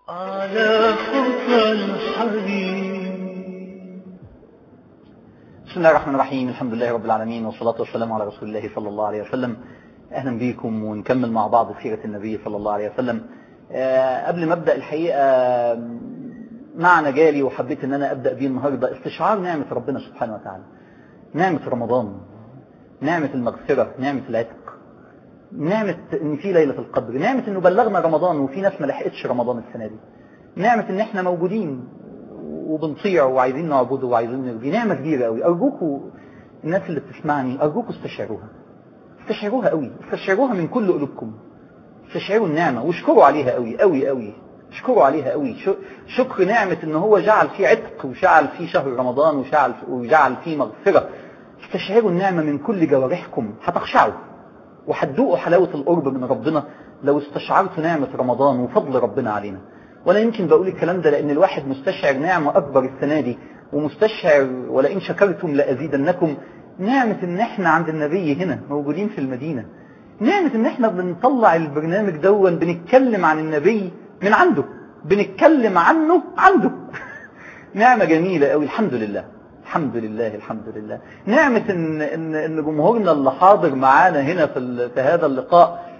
على خطى الحبيب بسم الله الرحمن الرحيم الحمد لله رب العالمين والصلاة والسلام على رسول الله صلى الله عليه وسلم أهلا بكم ونكمل مع بعض سيرة النبي صلى الله عليه وسلم آه، قبل ما أبدأ الحقيقة آه، معنى جالي وحبيت أن أنا أبدأ بيه النهاردة استشعار نعمة ربنا سبحانه وتعالى نعمة رمضان نعمة المغفرة نعمة العتق نعمة ان في ليلة القدر نعمة انه بلغنا رمضان وفي ناس ما لحقتش رمضان السنة دي نعمة ان احنا موجودين وبنطيع وعايزين نعبده وعايزين نرضيه نعمة كبيرة قوي ارجوكوا الناس اللي بتسمعني ارجوكوا استشعروها استشعروها قوي استشعروها من كل قلوبكم استشعروا النعمة واشكروا عليها قوي قوي قوي اشكروا عليها قوي شكر نعمة ان هو جعل فيه عتق وجعل فيه شهر رمضان وجعل وجعل فيه مغفرة استشعروا النعمة من كل جوارحكم هتخشعوا وهتدوقوا حلاوة القرب من ربنا لو استشعرتوا نعمة رمضان وفضل ربنا علينا ولا يمكن بقول الكلام ده لأن الواحد مستشعر نعمة أكبر السنة دي ومستشعر ولئن شكرتم لأزيدنكم نعمة إن إحنا عند النبي هنا موجودين في المدينة نعمة إن إحنا بنطلع البرنامج دون بنتكلم عن النبي من عنده بنتكلم عنه عنده نعمة جميلة قوي الحمد لله الحمد لله الحمد لله نعمة ان, إن, إن جمهورنا اللي حاضر معانا هنا في, في هذا اللقاء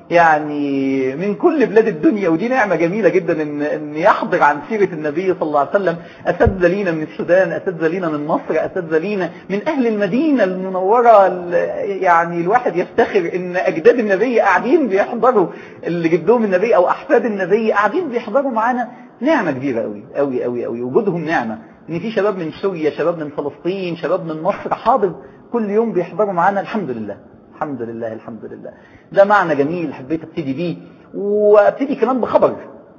يعني من كل بلاد الدنيا ودي نعمة جميلة جدا ان, إن يحضر عن سيرة النبي صلى الله عليه وسلم أساتذة لينا من السودان أساتذة لينا من مصر أساتذة لينا من أهل المدينة المنورة يعني الواحد يفتخر ان أجداد النبي قاعدين بيحضروا اللي جدهم النبي أو أحفاد النبي قاعدين بيحضروا معانا نعمة كبيرة قوي قوي قوي قوي وجودهم نعمة ان في شباب من سوريا شباب من فلسطين شباب من مصر حاضر كل يوم بيحضروا معانا الحمد لله الحمد لله الحمد لله ده معنى جميل حبيت ابتدي بيه وابتدي كمان بخبر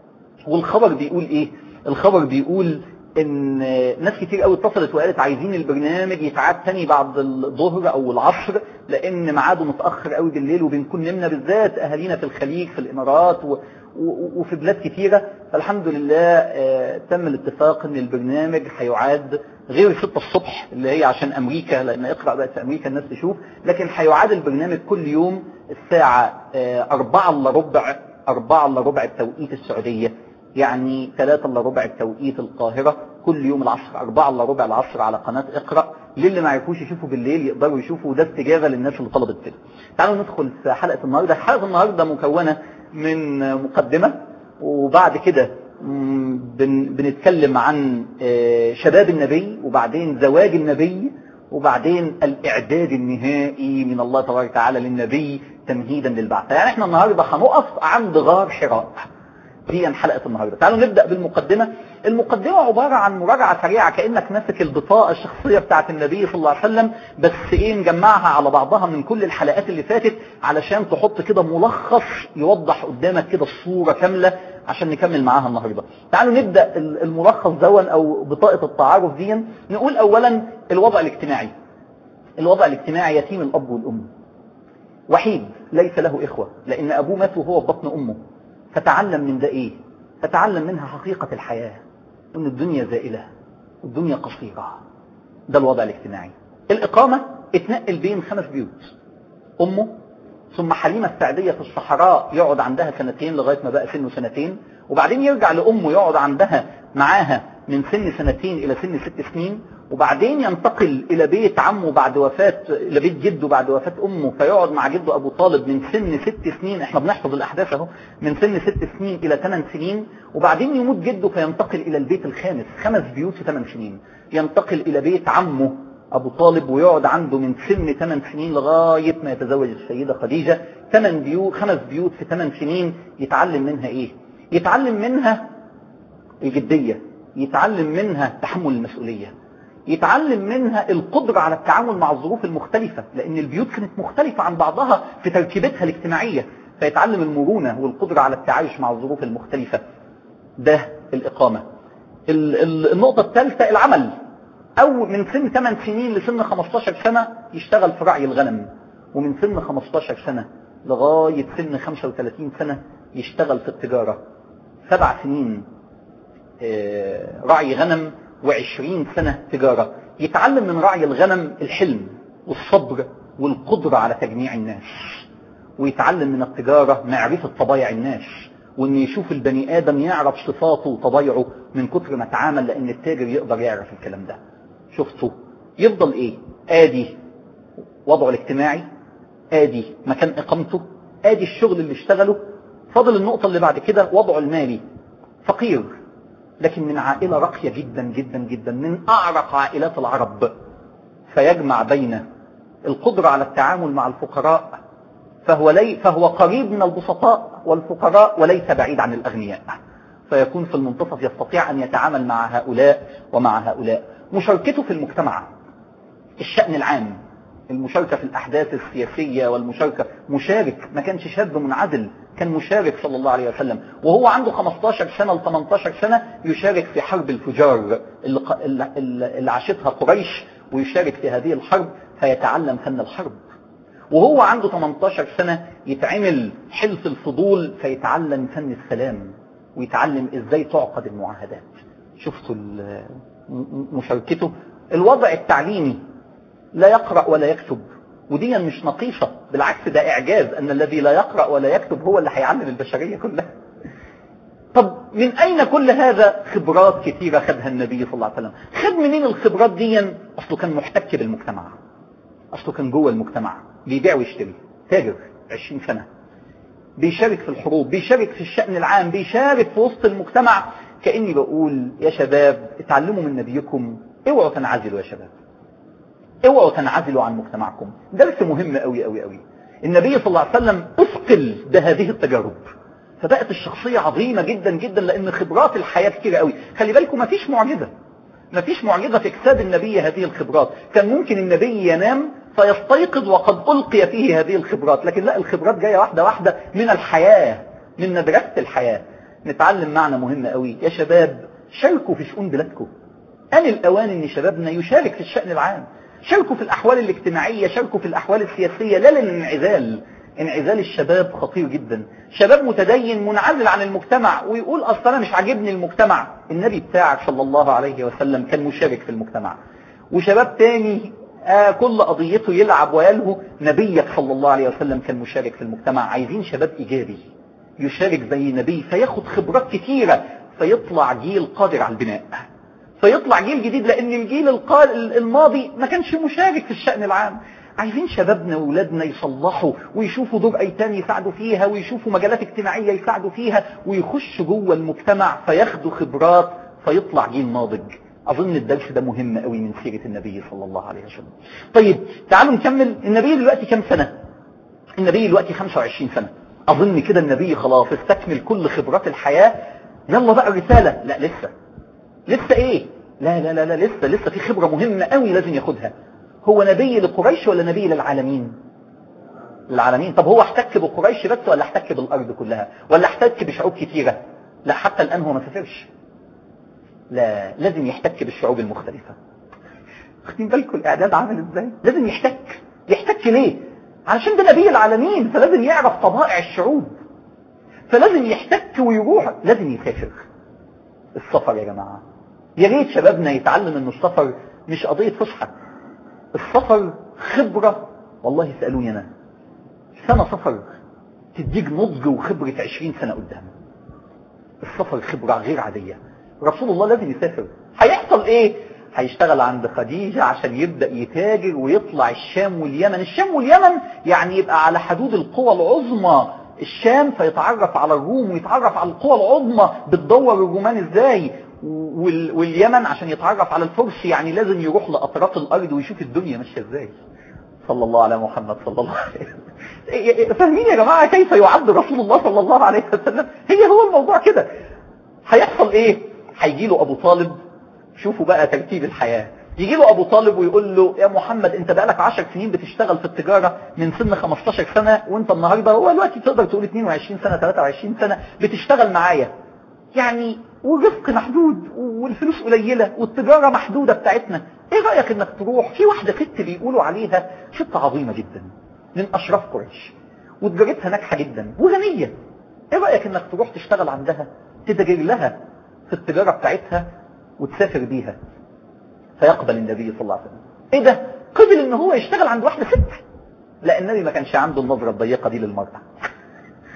والخبر بيقول ايه الخبر بيقول ان ناس كتير قوي اتصلت وقالت عايزين البرنامج يتعاد تاني بعد الظهر او العصر لان ميعاده متاخر قوي بالليل وبنكون نمنا بالذات اهالينا في الخليج في الامارات و... وفي بلاد كتيرة فالحمد لله تم الاتفاق ان البرنامج هيعاد غير 6 الصبح اللي هي عشان امريكا لان اقرأ بقى في امريكا الناس تشوف لكن هيعاد البرنامج كل يوم الساعة 4 الا ربع 4 الا ربع التوقيت السعودية يعني 3 الا ربع التوقيت القاهرة كل يوم العصر 4 الا ربع العصر على قناة اقرأ للي ما يعرفوش يشوفوا بالليل يقدروا يشوفوا ده استجابة للناس اللي طلبت كده تعالوا ندخل في حلقة النهاردة حلقة النهاردة مكونة من مقدمة وبعد كده بن بنتكلم عن شباب النبي وبعدين زواج النبي وبعدين الإعداد النهائي من الله تبارك وتعالى للنبي تمهيدا للبعث يعني احنا النهاردة هنقف عند غار حراء دي حلقة النهاردة تعالوا نبدأ بالمقدمة المقدمة عبارة عن مراجعة سريعة كأنك ماسك البطاقة الشخصية بتاعت النبي صلى الله عليه وسلم بس ايه نجمعها على بعضها من كل الحلقات اللي فاتت علشان تحط كده ملخص يوضح قدامك كده الصورة كاملة عشان نكمل معاها النهاردة تعالوا نبدأ الملخص دون او بطاقة التعارف دي نقول اولا الوضع الاجتماعي الوضع الاجتماعي يتيم الاب والام وحيد ليس له اخوة لان ابوه مات وهو في بطن امه فتعلم من ده ايه فتعلم منها حقيقة الحياة ان الدنيا زائلة الدنيا قصيرة ده الوضع الاجتماعي الاقامة اتنقل بين خمس بيوت امه ثم حليمة السعدية في الصحراء يقعد عندها سنتين لغاية ما بقى سنه سنتين وبعدين يرجع لامه يقعد عندها معاها من سن سنتين الى سن ست سنين وبعدين ينتقل الى بيت عمه بعد وفاة الى بيت جده بعد وفاة امه فيقعد مع جده ابو طالب من سن ست سنين احنا بنحفظ الاحداث اهو من سن ست سنين الى ثمان سنين وبعدين يموت جده فينتقل الى البيت الخامس خمس بيوت في ثمان سنين ينتقل الى بيت عمه ابو طالب ويقعد عنده من سن 8 سنين لغاية ما يتزوج السيدة خديجة 8 بيوت خمس بيوت في 8 سنين يتعلم منها ايه يتعلم منها الجدية يتعلم منها تحمل المسؤولية يتعلم منها القدرة على التعامل مع الظروف المختلفة لأن البيوت كانت مختلفة عن بعضها في تركيبتها الاجتماعية فيتعلم المرونة والقدرة على التعايش مع الظروف المختلفة ده الإقامة النقطة الثالثة العمل أو من سن 8 سنين لسن 15 سنة يشتغل في رعي الغنم ومن سن 15 سنة لغاية سن 35 سنة يشتغل في التجارة سبع سنين رعي غنم وعشرين سنة تجارة يتعلم من رعي الغنم الحلم والصبر والقدرة على تجميع الناس ويتعلم من التجارة معرفة طبايع الناس وان يشوف البني ادم يعرف صفاته وطبيعه من كتر ما اتعامل لان التاجر يقدر يعرف الكلام ده شفته يفضل ايه ادي وضعه الاجتماعي ادي مكان اقامته ادي الشغل اللي اشتغله فاضل النقطة اللي بعد كده وضعه المالي فقير لكن من عائلة راقية جدا جدا جدا من اعرق عائلات العرب فيجمع بين القدرة على التعامل مع الفقراء فهو, لي فهو قريب من البسطاء والفقراء وليس بعيد عن الأغنياء فيكون في المنتصف يستطيع أن يتعامل مع هؤلاء ومع هؤلاء مشاركته في المجتمع الشأن العام المشاركة في الأحداث السياسية والمشاركة مشارك ما كانش شاب منعزل كان مشارك صلى الله عليه وسلم وهو عنده 15 سنة ل 18 سنة يشارك في حرب الفجار اللي, اللي, اللي عاشتها قريش ويشارك في هذه الحرب فيتعلم فن الحرب وهو عنده 18 سنة يتعمل حلف الفضول فيتعلم فن السلام ويتعلم ازاي تعقد المعاهدات شفتوا مشاركته الوضع التعليمي لا يقرأ ولا يكتب ودي مش نقيصة بالعكس ده إعجاز أن الذي لا يقرأ ولا يكتب هو اللي هيعلم البشرية كلها طب من أين كل هذا خبرات كثيرة خدها النبي صلى الله عليه وسلم خد منين الخبرات دي أصله كان محتك بالمجتمع أصله كان جوه المجتمع بيبيع ويشتري تاجر 20 سنة بيشارك في الحروب بيشارك في الشأن العام بيشارك في وسط المجتمع كأني بقول يا شباب اتعلموا من نبيكم اوعوا تنعزلوا يا شباب اوعوا تنعزلوا عن مجتمعكم درس مهم قوي قوي قوي النبي صلى الله عليه وسلم اثقل بهذه التجارب فبقت الشخصية عظيمة جدا جدا لان خبرات الحياة كتير قوي خلي بالكم مفيش معجزة مفيش معجزة في اكساب النبي هذه الخبرات كان ممكن النبي ينام فيستيقظ وقد ألقي فيه هذه الخبرات لكن لا الخبرات جاية واحدة واحدة من الحياة من مدرسة الحياة نتعلم معنى مهم قوي يا شباب شاركوا في شؤون بلادكم أن الأوان أن شبابنا يشارك في الشأن العام شاركوا في الأحوال الاجتماعية شاركوا في الأحوال السياسية لا للانعزال انعزال الشباب خطير جدا شباب متدين منعزل عن المجتمع ويقول أصلا أنا مش عاجبني المجتمع النبي بتاعك صلى الله عليه وسلم كان مشارك في المجتمع وشباب تاني آه كل قضيته يلعب ويلهو نبيك صلى الله عليه وسلم كان مشارك في المجتمع عايزين شباب إيجابي يشارك زي نبي فياخد خبرات كتيرة فيطلع جيل قادر على البناء فيطلع جيل جديد لأن الجيل الماضي ما كانش مشارك في الشأن العام عايزين شبابنا وولادنا يصلحوا ويشوفوا دور أيتام يساعدوا فيها ويشوفوا مجالات اجتماعية يساعدوا فيها ويخشوا جوه المجتمع فياخدوا خبرات فيطلع جيل ناضج أظن الدرس ده مهم قوي من سيرة النبي صلى الله عليه وسلم طيب تعالوا نكمل النبي دلوقتي كم سنة النبي دلوقتي 25 سنة أظن كده النبي خلاص استكمل كل خبرات الحياة يلا بقى الرسالة لا لسه لسه ايه لا لا لا لا لسه لسه في خبرة مهمة قوي لازم ياخدها هو نبي لقريش ولا نبي للعالمين للعالمين طب هو احتك بقريش بس ولا احتك بالارض كلها ولا احتك بشعوب كتيرة لا حتى الان هو ما سافرش لا لازم يحتك بالشعوب المختلفة واخدين بالكم الاعداد عامل ازاي لازم يحتك يحتك ليه علشان ده نبي العالمين فلازم يعرف طبائع الشعوب فلازم يحتك ويروح لازم يسافر السفر يا جماعة يا ريت شبابنا يتعلم ان السفر مش قضية فسحة السفر خبرة والله سألوني انا سنة سفر تديك نضج وخبرة عشرين سنة قدام السفر خبرة غير عادية رسول الله لازم يسافر هيحصل ايه هيشتغل عند خديجة عشان يبدأ يتاجر ويطلع الشام واليمن الشام واليمن يعني يبقى على حدود القوى العظمى الشام فيتعرف على الروم ويتعرف على القوى العظمى بتدور الرومان ازاي واليمن عشان يتعرف على الفرس يعني لازم يروح لأطراف الأرض ويشوف الدنيا ماشية ازاي صلى الله على محمد صلى الله عليه وسلم فاهمين يا جماعة كيف يعد رسول الله صلى الله عليه وسلم هي هو الموضوع كده هيحصل ايه هيجي له ابو طالب شوفوا بقى ترتيب الحياة يجي له ابو طالب ويقول له يا محمد انت بقالك 10 سنين بتشتغل في التجارة من سن 15 سنة وانت النهاردة هو دلوقتي تقدر تقول 22 سنة 23 سنة بتشتغل معايا يعني والرزق محدود والفلوس قليلة والتجارة محدودة بتاعتنا ايه رأيك انك تروح في واحدة ست بيقولوا عليها ست عظيمة جدا من اشراف قريش وتجارتها ناجحة جدا وغنية ايه رأيك انك تروح تشتغل عندها تتاجر لها في التجارة بتاعتها وتسافر بيها فيقبل النبي صلى الله عليه وسلم ايه ده قبل ان هو يشتغل عند واحدة ست لا النبي ما كانش عنده النظرة الضيقة دي للمرأة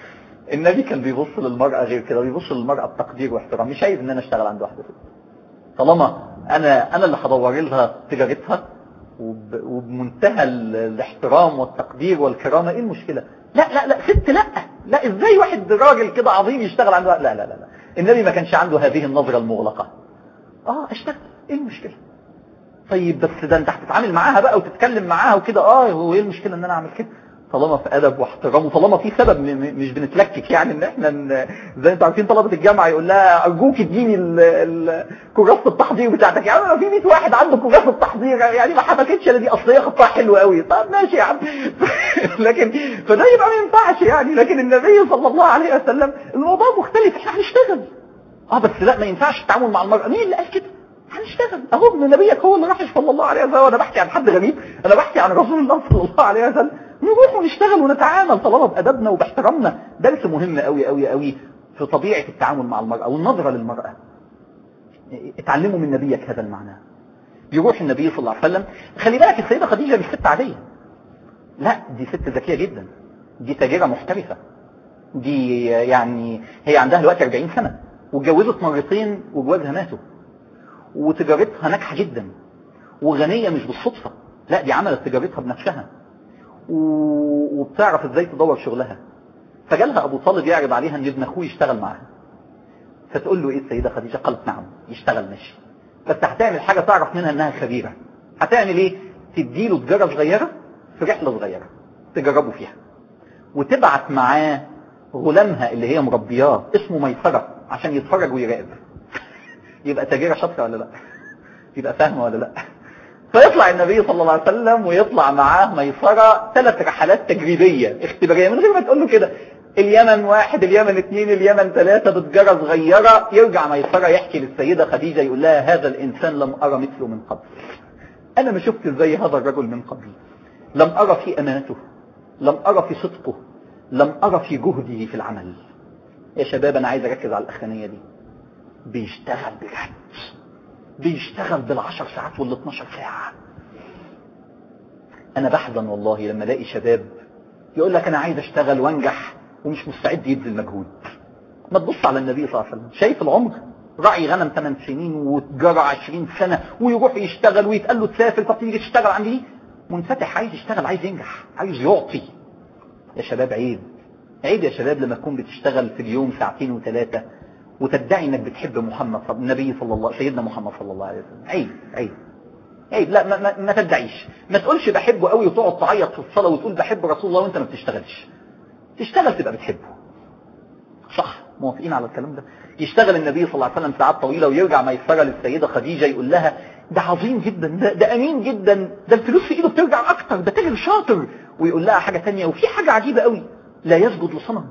النبي كان بيبص للمرأة غير كده بيبص للمرأة بتقدير واحترام مش عايز ان انا اشتغل عند واحدة ست طالما انا انا اللي هدور لها تجارتها وب... وبمنتهى ال- الاحترام والتقدير والكرامة ايه المشكلة لا لا لا ست لا لا ازاي واحد راجل كده عظيم يشتغل عند واحد؟ لا لا لا لا النبي ما كانش عنده هذه النظرة المغلقة اه اشتغل ايه المشكلة طيب بس ده انت هتتعامل معاها بقى وتتكلم معاها وكده اه هو ايه المشكلة ان انا اعمل كده طالما في ادب واحترام وطالما في سبب م- م- مش بنتلكك يعني ان احنا ن- زي انتوا عارفين طلبة الجامعة يقول لها ارجوك اديني ال- ال- كراسة التحضير بتاعتك يعني لو في 100 واحد عنده كراسة التحضير يعني ما حبكتش انا دي اصليه خطها حلو قوي طب ماشي يا عم لكن فده يبقى ما ينفعش يعني لكن النبي صلى الله عليه وسلم الموضوع مختلف احنا هنشتغل اه بس لا ما ينفعش التعامل مع المرأة مين اللي قال كده هنشتغل اهو ابن نبيك هو اللي راح صلى الله عليه وسلم وانا بحكي عن حد غريب انا بحكي عن رسول الله صلى الله عليه وسلم نروح ونشتغل ونتعامل طالما بادبنا وباحترامنا درس مهم قوي قوي قوي في طبيعة التعامل مع المرأة والنظرة للمرأة اتعلموا من نبيك هذا المعنى يروح النبي صلى الله عليه وسلم خلي بالك السيدة خديجة مش ست عادية لا دي ست ذكية جدا دي تاجرة محترفة دي يعني هي عندها دلوقتي 40 سنة واتجوزت مرتين وجوازها ماتوا وتجارتها ناجحة جدا وغنية مش بالصدفة لا دي عملت تجارتها بنفسها و- وبتعرف ازاي تدور شغلها فجالها ابو طالب يعرض عليها ان ابن اخوه يشتغل معاها فتقول له ايه السيدة خديجة قالت نعم يشتغل ماشي بس هتعمل حاجة تعرف منها انها خبيرة هتعمل ايه تديله تجارة صغيرة في رحلة صغيرة تجربوا فيها وتبعت معاه غلامها اللي هي مربياه اسمه ميسرة عشان يتفرج ويراقب يبقى تاجرة شاطرة ولا لا يبقى فاهمة ولا لا فيطلع النبي صلى الله عليه وسلم ويطلع معاه ميسرة ثلاث رحلات تجريبية اختبارية من غير ما تقول له كده اليمن واحد اليمن اثنين اليمن ثلاثة بتجارة صغيرة يرجع ميسرة يحكي للسيدة خديجة يقول لها هذا الإنسان لم أرى مثله من قبل أنا ما شفت زي هذا الرجل من قبل لم أرى في أمانته لم أرى في صدقه لم أرى في جهده في العمل يا شباب أنا عايز أركز على الأخرانية دي بيشتغل بجد بيشتغل بالعشر ساعات وال 12 ساعة أنا بحزن والله لما ألاقي شباب يقول لك أنا عايز أشتغل وأنجح ومش مستعد يبذل مجهود ما تبص على النبي صلى الله عليه وسلم شايف العمر راعي غنم 8 سنين وتجارة 20 سنة ويروح يشتغل ويتقال له تسافر طب تيجي تشتغل عندي ليه؟ منفتح عايز يشتغل عايز ينجح عايز يعطي يا شباب عيب عيب يا شباب لما تكون بتشتغل في اليوم ساعتين وثلاثة وتدعي انك بتحب محمد صلى النبي صلى الله سيدنا محمد صلى الله عليه وسلم عيب عيب عيب لا ما, ما, ما تدعيش ما تقولش بحبه قوي وتقعد تعيط في الصلاة وتقول بحب رسول الله وانت ما بتشتغلش تشتغل تبقى بتحبه صح موافقين على الكلام ده يشتغل النبي صلى الله عليه وسلم ساعات طويلة ويرجع ميسرة للسيدة خديجة يقول لها ده عظيم جدا ده, ده امين جدا ده الفلوس في ايده بترجع اكتر ده تاجر شاطر ويقول لها حاجة تانية وفي حاجة عجيبة قوي لا يسجد لصنم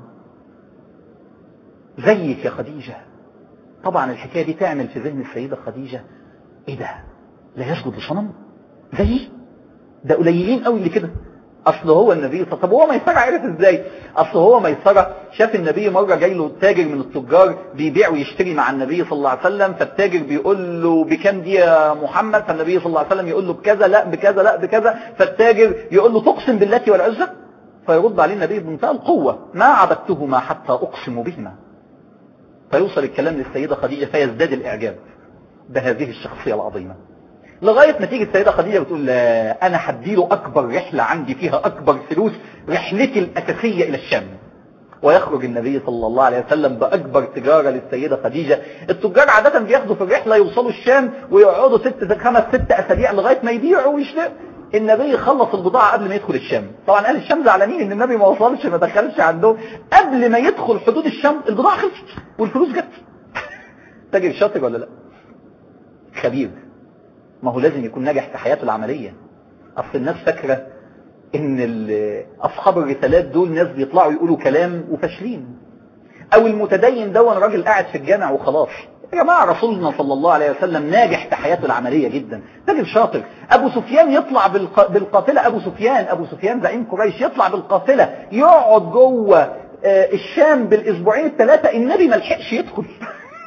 زيك يا خديجة طبعا الحكاية دي تعمل في ذهن السيدة خديجة ايه ده لا يسجد لصنم زيي ده قليلين قوي اللي كده اصل هو النبي طب هو ميسرة عرف ازاي اصل هو ميسرة شاف النبي مرة جاي له تاجر من التجار بيبيع ويشتري مع النبي صلى الله عليه وسلم فالتاجر بيقول له بكام دي يا محمد فالنبي صلى الله عليه وسلم يقول له بكذا لا بكذا لا بكذا فالتاجر يقول له تقسم بالله والعزة فيرد عليه النبي بمنتهى القوة ما عبدتهما حتى اقسم بهما فيوصل الكلام للسيدة خديجة فيزداد الاعجاب بهذه الشخصية العظيمة لغاية ما تيجي السيدة خديجة بتقول لا أنا هديله أكبر رحلة عندي فيها أكبر فلوس رحلتي الأساسية إلى الشام ويخرج النبي صلى الله عليه وسلم بأكبر تجارة للسيدة خديجة التجار عادة بياخدوا في الرحلة يوصلوا الشام ويقعدوا ست خمس ست أسابيع لغاية ما يبيعوا ويشتروا النبي خلص البضاعة قبل ما يدخل الشام طبعا أهل الشام زعلانين إن النبي ما وصلش ما دخلش عندهم قبل ما يدخل حدود الشام البضاعة خلصت والفلوس جت تاجر شاطر ولا لا خبير ما هو لازم يكون ناجح في حياته العملية أصل الناس فاكرة إن أصحاب الرسالات دول ناس بيطلعوا يقولوا كلام وفاشلين أو المتدين دون راجل قاعد في الجامع وخلاص يا جماعة رسولنا صلى الله عليه وسلم ناجح في حياته العملية جدا راجل شاطر أبو سفيان يطلع بالق... بالقافلة أبو سفيان أبو سفيان زعيم قريش يطلع بالقافلة يقعد جوه الشام بالأسبوعين الثلاثة النبي ما لحقش يدخل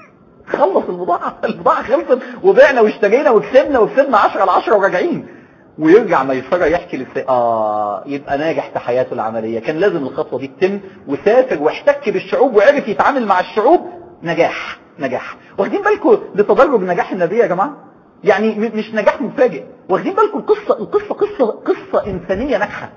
خلص البضاعة البضاعة خلصت وبعنا واشترينا وكسبنا وكسبنا 10 على 10 وراجعين ويرجع ميسرة يحكي للسي... آه يبقى ناجح في حياته العملية كان لازم الخطوة دي تتم وسافر واحتك بالشعوب وعرف يتعامل مع الشعوب نجاح نجاح واخدين بالكم لتدرج نجاح النبي يا جماعة يعني م- مش نجاح مفاجئ واخدين بالكم القصة القصة قصة قصة إنسانية ناجحة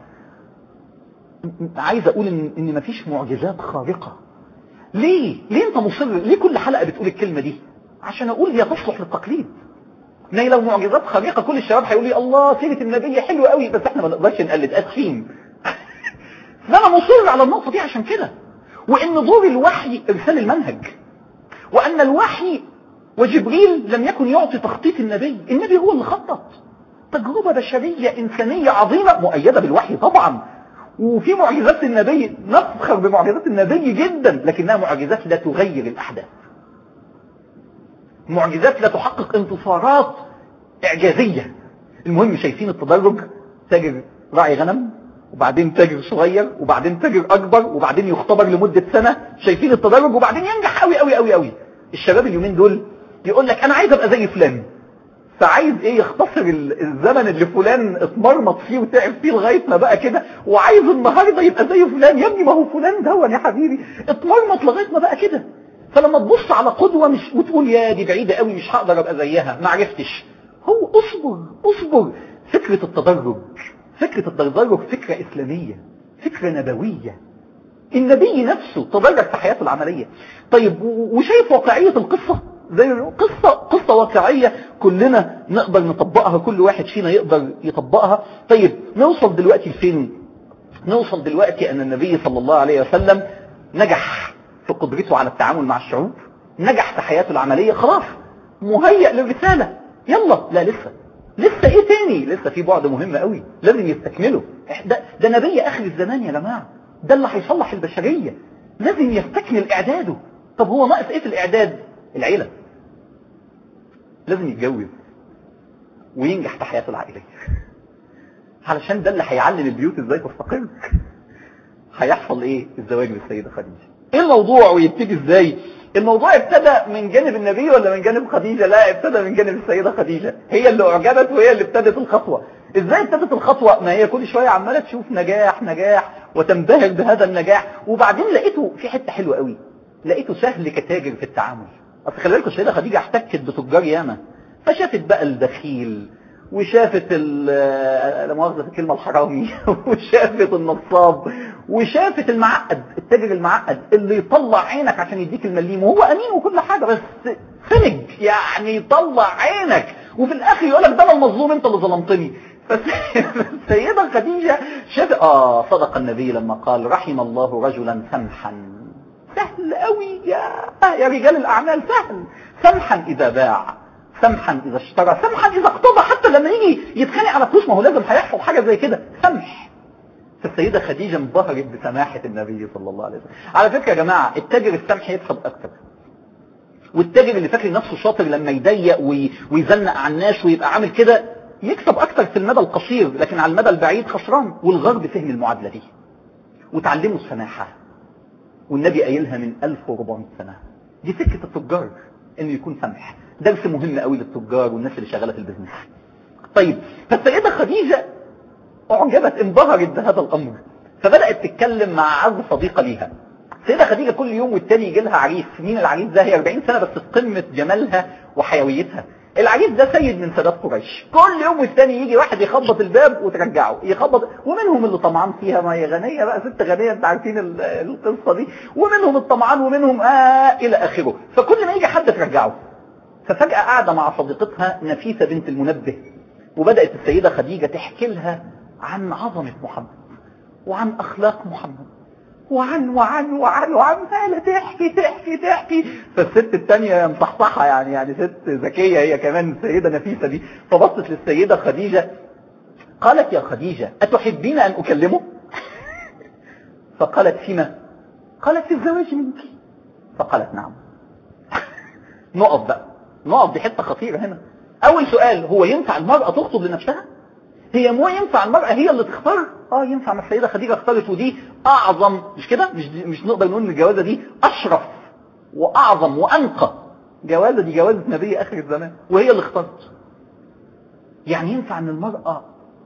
م- عايز أقول إن, إن مفيش معجزات خارقة ليه ليه انت مصر ليه كل حلقة بتقول الكلمة دي عشان اقول هي تصلح للتقليد ما هي لو معجزات خارقة كل الشباب هيقول لي الله سيرة النبي حلوة قوي بس احنا ما نقدرش نقلد اسفين فانا مصر على النقطة دي عشان كده وان دور الوحي ارسال المنهج وان الوحي وجبريل لم يكن يعطي تخطيط النبي النبي هو اللي خطط تجربة بشرية إنسانية عظيمة مؤيدة بالوحي طبعا وفي معجزات النبي نفخر بمعجزات النبي جدا لكنها معجزات لا تغير الأحداث معجزات لا تحقق انتصارات إعجازية المهم شايفين التدرج تاجر راعي غنم وبعدين تاجر صغير وبعدين تاجر أكبر وبعدين يختبر لمدة سنة شايفين التدرج وبعدين ينجح قوي قوي قوي قوي الشباب اليومين دول يقول لك أنا عايز أبقى زي فلان فعايز ايه يختصر ال- الزمن اللي فلان اتمرمط فيه وتعب فيه لغايه ما بقى كده وعايز النهارده يبقى زي فلان يا ابني ما هو فلان دون يا حبيبي اتمرمط لغايه ما بقى كده فلما تبص على قدوه مش وتقول يا دي بعيده قوي مش هقدر ابقى زيها ما عرفتش هو اصبر اصبر فكره التدرج فكره التدرج فكره اسلاميه فكره نبويه النبي نفسه تدرج في حياته العملية طيب و- وشايف واقعية القصة زي قصة قصة واقعية كلنا نقدر نطبقها كل واحد فينا يقدر يطبقها طيب نوصل دلوقتي لفين نوصل دلوقتي ان النبي صلى الله عليه وسلم نجح في قدرته على التعامل مع الشعوب نجح في حياته العملية خلاص مهيأ للرسالة يلا لا لسه لسه ايه تاني لسه في بعد مهم قوي لازم يستكمله إح- ده, ده نبي اخر الزمان يا جماعة ده اللي هيصلح البشرية لازم يستكمل اعداده طب هو ناقص ايه في الاعداد العيلة لازم يتجوز وينجح في حياته العائلية علشان ده اللي هيعلم البيوت ازاي تستقر هيحصل ايه الزواج بالسيدة خديجة ايه الموضوع ويبتدي ازاي الموضوع ابتدى من جانب النبي ولا من جانب خديجة لا ابتدى من جانب السيدة خديجة هي اللي اعجبت وهي اللي ابتدت الخطوة ازاي ابتدت الخطوة ما هي كل شوية عمالة تشوف نجاح نجاح وتنبهر بهذا النجاح وبعدين لقيته في حتة حلوة قوي لقيته سهل كتاجر في التعامل اصل خلي بالكم السيدة خديجة احتكت بتجار ياما فشافت بقى البخيل وشافت ال- لا مؤاخذة في الكلمة الحرامي وشافت النصاب وشافت المعقد التاجر المعقد اللي يطلع عينك عشان يديك المليم وهو امين وكل حاجة بس سمج يعني يطلع عينك وفي الاخر يقول لك ده انا المظلوم انت اللي ظلمتني فالسيدة خديجة شافت اه صدق النبي لما قال رحم الله رجلا سمحا سهل قوي يا يا رجال الاعمال سهل سمحا اذا باع سمحا اذا اشترى سمحا اذا اقتضى حتى لما يجي يتخانق على فلوس ما هو لازم هيحصل حاجه زي كده سمح فالسيدة خديجة انبهرت بسماحة النبي صلى الله عليه وسلم على فكرة يا جماعة التاجر السمح يكسب أكتر والتاجر اللي فاكر نفسه شاطر لما يضيق وي- ويزنق على الناس ويبقى عامل كده يكسب أكتر في المدى القصير لكن على المدى البعيد خسران والغرب فهم المعادلة دي وتعلموا السماحة والنبي قايلها من 1400 سنة دي سكة التجار انه يكون سمح درس مهم قوي للتجار والناس اللي شغالة في البزنس طيب فالسيدة خديجة اعجبت انبهرت بهذا الامر فبدأت تتكلم مع عز صديقة ليها السيدة خديجة كل يوم والتاني يجي لها عريس مين العريس ده هي 40 سنة بس في قمة جمالها وحيويتها العريس ده سيد من سادات قريش كل يوم والتاني يجي واحد يخبط الباب وترجعه يخبط ومنهم اللي طمعان فيها ما هي غنية بقى ست غنية انت عارفين ال- القصة دي ومنهم الطمعان ومنهم آه الى اخره فكل ما يجي حد ترجعه ففجأة قاعدة مع صديقتها نفيسة بنت المنبه وبدأت السيدة خديجة تحكي لها عن عظمة محمد وعن أخلاق محمد وعن وعن وعن وعمالة تحكي تحكي تحكي فالست التانية مصحصحة يعني يعني ست ذكية هي كمان السيدة نفيسة دي فبصت للسيدة خديجة قالت يا خديجة أتحبين أن أكلمه فقالت فيما قالت في الزواج منك فقالت نعم نقف بقى نقف دي حته خطيره هنا اول سؤال هو ينفع المراه تخطب لنفسها هي مو ينفع المراه هي اللي تختار اه ينفع ما السيده خديجه اختارت ودي اعظم مش كده مش مش نقدر نقول ان الجوازه دي اشرف واعظم وانقى جوازه دي جوازه نبي اخر الزمان وهي اللي اختارت يعني ينفع ان المراه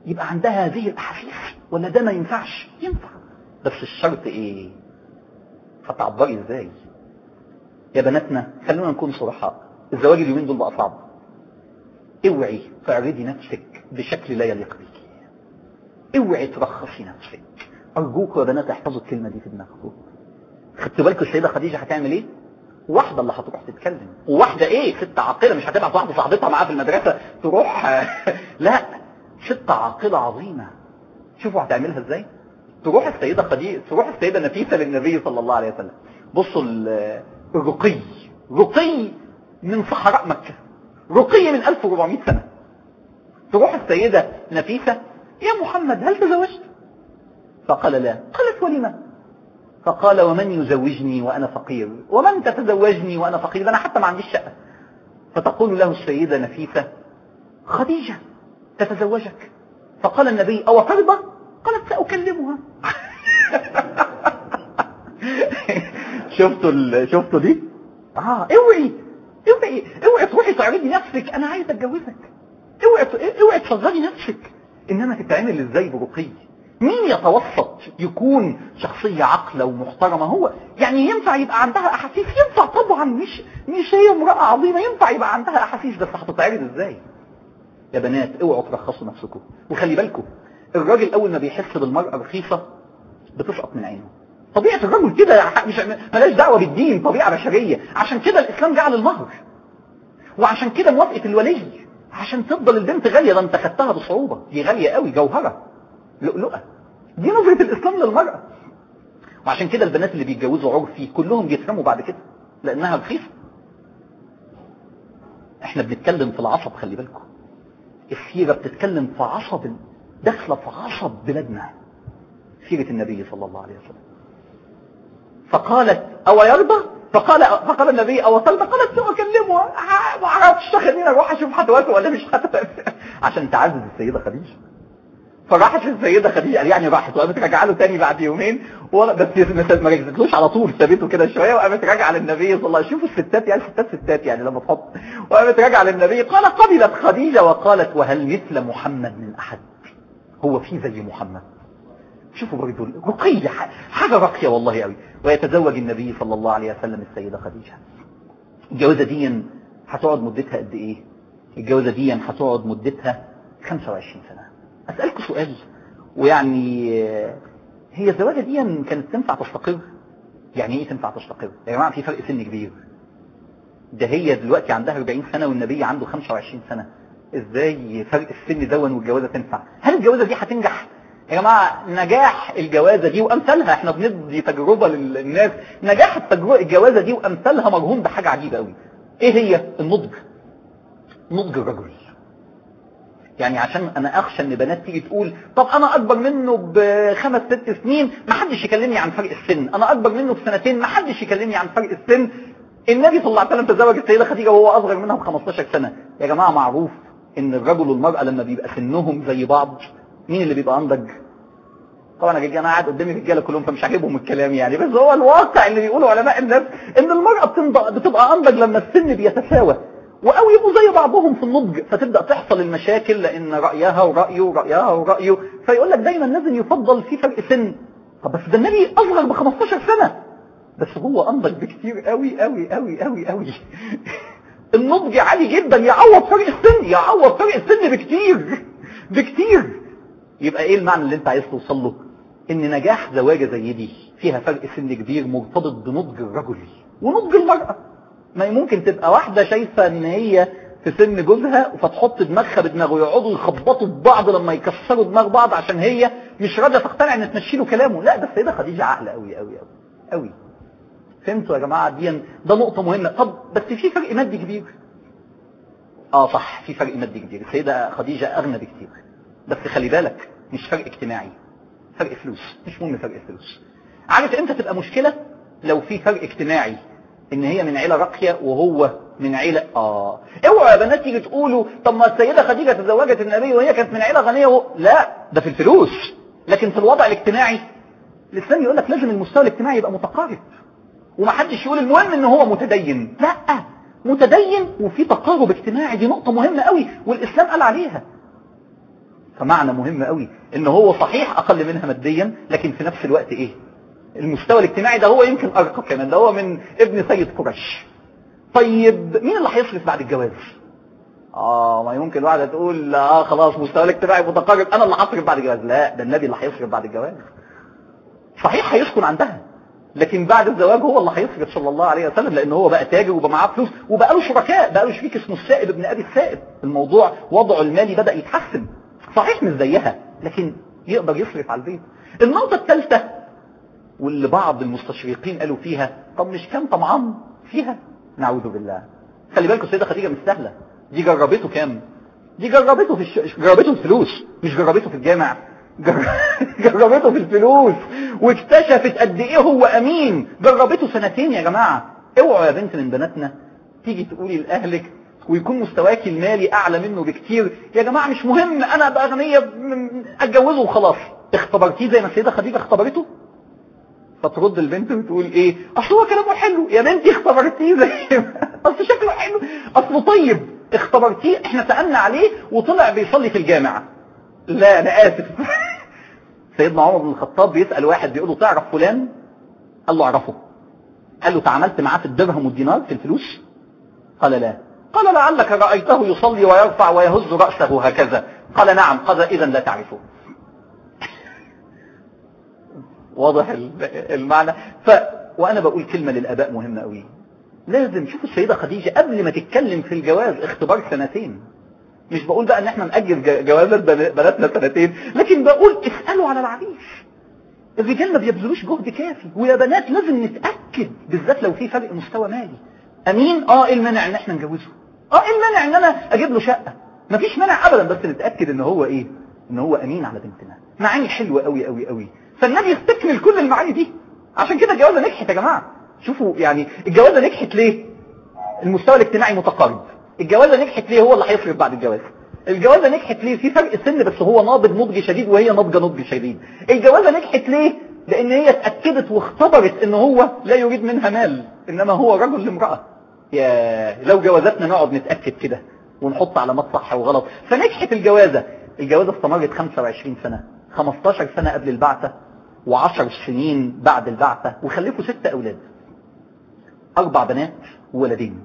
يبقى عندها هذه الاحاسيس ولا ده ما ينفعش ينفع بس الشرط ايه هتعبري ازاي يا بناتنا خلونا نكون صرحاء الزواج اليومين دول بقى صعب اوعي تعرضي نفسك بشكل لا يليق بك اوعي ترخصي نفسك ارجوكوا يا بنات احفظوا الكلمه دي في دماغكم خدتوا بالكم السيده خديجه هتعمل ايه واحده اللي هتروح تتكلم وواحده ايه ست عاقله مش هتبعت واحده صاحبتها معاها في المدرسه تروح لا ست عاقله عظيمه شوفوا هتعملها ازاي تروح السيده خديجه تروح السيده نفيسه للنبي صلى الله عليه وسلم بصوا الرقي رقي من صحراء مكه رقي من 1400 سنه تروح السيده نفيسه يا محمد هل تزوجت فقال لا قالت ولما فقال ومن يزوجني وأنا فقير ومن تتزوجني وأنا فقير ده أنا حتى ما عنديش شقة فتقول له السيدة نفيسة خديجة تتزوجك فقال النبي أو ترضى قالت سأكلمها شفتوا ال... شفتوا دي اه اوعي اوعي اوعي تروحي تعرضي نفسك انا عايز اتجوزك اوعي اوعي تصغري نفسك انما تتعمل ازاي برقي مين يتوسط يكون شخصية عقلة ومحترمة هو يعني ينفع يبقى عندها احاسيس ينفع طبعا مش مش هي امرأة عظيمة ينفع يبقى عندها احاسيس بس هتتعرض ازاي يا بنات اوعوا ترخصوا نفسكم وخلي بالكم الراجل اول ما بيحس بالمرأة رخيصة بتسقط من عينه طبيعة الرجل كده مش ملاش دعوة بالدين طبيعة بشرية عشان كده الاسلام جعل المهر وعشان كده موافقة الولي عشان تفضل البنت غالية ده انت خدتها بصعوبة دي غالية قوي جوهرة لؤلؤة دي نظرة الإسلام للمرأة وعشان كده البنات اللي بيتجوزوا عرفي كلهم بيترموا بعد كده لأنها رخيصة احنا بنتكلم في العصب خلي بالكم السيرة بتتكلم في عصب داخلة في عصب بلادنا سيرة النبي صلى الله عليه وسلم فقالت أو يرضى فقال فقال النبي أو ترضى قالت سأكلمها ما اعرفش خليني اروح اشوف هتوافق ولا مش هتوافق عشان تعزز السيدة خديجة فراحت للسيدة خديجة يعني راحت وقامت راجعه له تاني بعد يومين بس ما ركزتلوش على طول سابته كده شويه وقامت راجعه للنبي صلى الله عليه وسلم شوفوا الستات يعني الستات ستات يعني لما تحط وقامت راجعه للنبي قال قبلت خديجة وقالت وهل مثل محمد من احد هو في زي محمد شوفوا برضه رقية حاجة راقية والله قوي ويتزوج النبي صلى الله عليه وسلم السيدة خديجة الجوازة دي هتقعد مدتها قد ايه الجوازة دي هتقعد مدتها 25 سنة أسألكم سؤال ويعني هي الزواجة دي كانت تنفع تستقر يعني ايه تنفع تستقر يا جماعة في فرق سن كبير ده هي دلوقتي عندها 40 سنة والنبي عنده 25 سنة ازاي فرق السن دون والجوازة تنفع هل الجوازة دي هتنجح يا جماعة نجاح الجوازة دي وامثالها احنا بندي تجربة للناس نجاح التجربة الجوازة دي وامثالها مرهون بحاجة عجيبة قوي ايه هي النضج نضج الرجل يعني عشان انا اخشى ان بنات تيجي تقول طب انا اكبر منه بخمس ست سنين ما حدش يكلمني عن فرق السن انا اكبر منه بسنتين ما حدش يكلمني عن فرق السن النبي صلى الله عليه وسلم تزوج السيدة خديجة وهو اصغر منها ب 15 سنة يا جماعة معروف ان الرجل والمرأة لما بيبقى سنهم زي بعض مين اللي بيبقى انضج طبعا يا انا قاعد قدامي رجاله كلهم فمش عاجبهم الكلام يعني بس هو الواقع اللي بيقوله علماء النفس ان المرأة بتبقى انضج لما السن بيتساوى او يبقوا زي بعضهم في النضج فتبدأ تحصل المشاكل لان رأيها ورأيه ورأيها ورأيه فيقول لك دايما لازم يفضل في فرق سن طب بس ده النبي اصغر ب 15 سنة بس هو انضج بكتير قوي قوي قوي قوي قوي النضج عالي جدا يعوض فرق السن يعوض فرق السن بكتير بكتير يبقى ايه المعنى اللي انت عايز توصل له ان نجاح زواجة زي دي فيها فرق سن كبير مرتبط بنضج الرجل ونضج المرأة ما ممكن تبقى واحدة شايفة ان هي في سن جوزها فتحط دماغها بدماغه يقعدوا يخبطوا في بعض لما يكسروا دماغ بعض عشان هي مش راضيه تقتنع ان تمشي له كلامه لا ده السيده خديجه عاقله قوي قوي قوي قوي فهمتوا يا جماعه دي ده نقطه مهمه طب بس في فرق مادي كبير اه صح في فرق مادي كبير السيده خديجه اغنى بكتير بس خلي بالك مش فرق اجتماعي فرق فلوس مش مهم فرق فلوس عارف امتى تبقى مشكله لو في فرق اجتماعي ان هي من عيله راقيه وهو من عيله اه اوعوا يا بنات تيجي تقولوا طب ما السيده خديجه تزوجت النبي وهي كانت من عيله غنيه و... لا ده في الفلوس لكن في الوضع الاجتماعي الاسلام يقول لك لازم المستوى الاجتماعي يبقى متقارب ومحدش يقول المهم ان هو متدين لا متدين وفي تقارب اجتماعي دي نقطه مهمه قوي والاسلام قال عليها فمعنى مهم قوي ان هو صحيح اقل منها ماديا لكن في نفس الوقت ايه المستوى الاجتماعي ده هو يمكن ارقى كمان ده هو من ابن سيد قريش طيب مين اللي هيصرف بعد الجواز اه ما يمكن واحده تقول اه خلاص مستوى الاجتماعي متقارب انا اللي هصرف بعد الجواز لا ده النبي اللي هيصرف بعد الجواز صحيح هيسكن عندها لكن بعد الزواج هو اللي هيصرف صلى الله عليه وسلم لان هو بقى تاجر وبقى معاه فلوس وبقى له شركاء بقى له شريك اسمه السائب ابن ابي السائب الموضوع وضعه المالي بدا يتحسن صحيح مش زيها لكن يقدر يصرف على البيت النقطه الثالثه واللي بعض المستشرقين قالوا فيها طب مش كان طمعان فيها نعوذ بالله خلي بالكم السيده خديجه مش سهله دي جربته كام دي جربته في الش... جربته الفلوس مش جربته في الجامع جر... جربته في الفلوس واكتشفت قد ايه هو امين جربته سنتين يا جماعه اوعوا يا بنت من بناتنا تيجي تقولي لاهلك ويكون مستواك المالي اعلى منه بكتير يا جماعه مش مهم انا ابقى غنيه م- اتجوزه وخلاص اختبرتيه زي ما السيده خديجه اختبرته فترد البنت وتقول ايه اصل هو كلامه حلو يا بنتي اختبرتيه زي ما اصل شكله حلو اصله طيب اختبرتيه احنا سالنا عليه وطلع بيصلي في الجامع لا انا اسف سيدنا عمر بن الخطاب بيسال واحد بيقول له تعرف فلان قال له اعرفه قال له تعاملت معاه في الدرهم والدينار في الفلوس قال لا قال لعلك رايته يصلي ويرفع ويهز راسه هكذا قال نعم قال اذا لا تعرفه واضح المعنى ف وانا بقول كلمه للاباء مهمه قوي لازم شوفوا السيده خديجه قبل ما تتكلم في الجواز اختبار سنتين مش بقول بقى ان احنا نأجل ج- جوازات بن- بناتنا سنتين لكن بقول اسالوا على العريس الرجال ما بيبذلوش جهد كافي ويا بنات لازم نتاكد بالذات لو في فرق مستوى مالي امين اه ايه المانع ان احنا نجوزه اه ايه المانع ان انا اجيب له شقه مفيش مانع ابدا بس نتاكد ان هو ايه ان هو امين على بنتنا معاني حلوه قوي قوي قوي فالنبي يستكمل كل المعاني دي عشان كده الجوازه نجحت يا جماعه شوفوا يعني الجوازه نجحت ليه المستوى الاجتماعي متقارب الجوازه نجحت ليه هو اللي هيصرف بعد الجواز الجوازه نجحت ليه في فرق سن بس هو ناضج نضج شديد وهي ناضجه نضج شديد الجوازه نجحت ليه لان هي اتاكدت واختبرت ان هو لا يريد منها مال انما هو رجل لامراه يا لو جوازاتنا نقعد نتاكد كده ونحط علامات صح وغلط فنجحت الجوازه الجوازه استمرت 25 سنه 15 سنه قبل البعثه و10 سنين بعد البعثه وخلفوا ست اولاد اربع بنات وولدين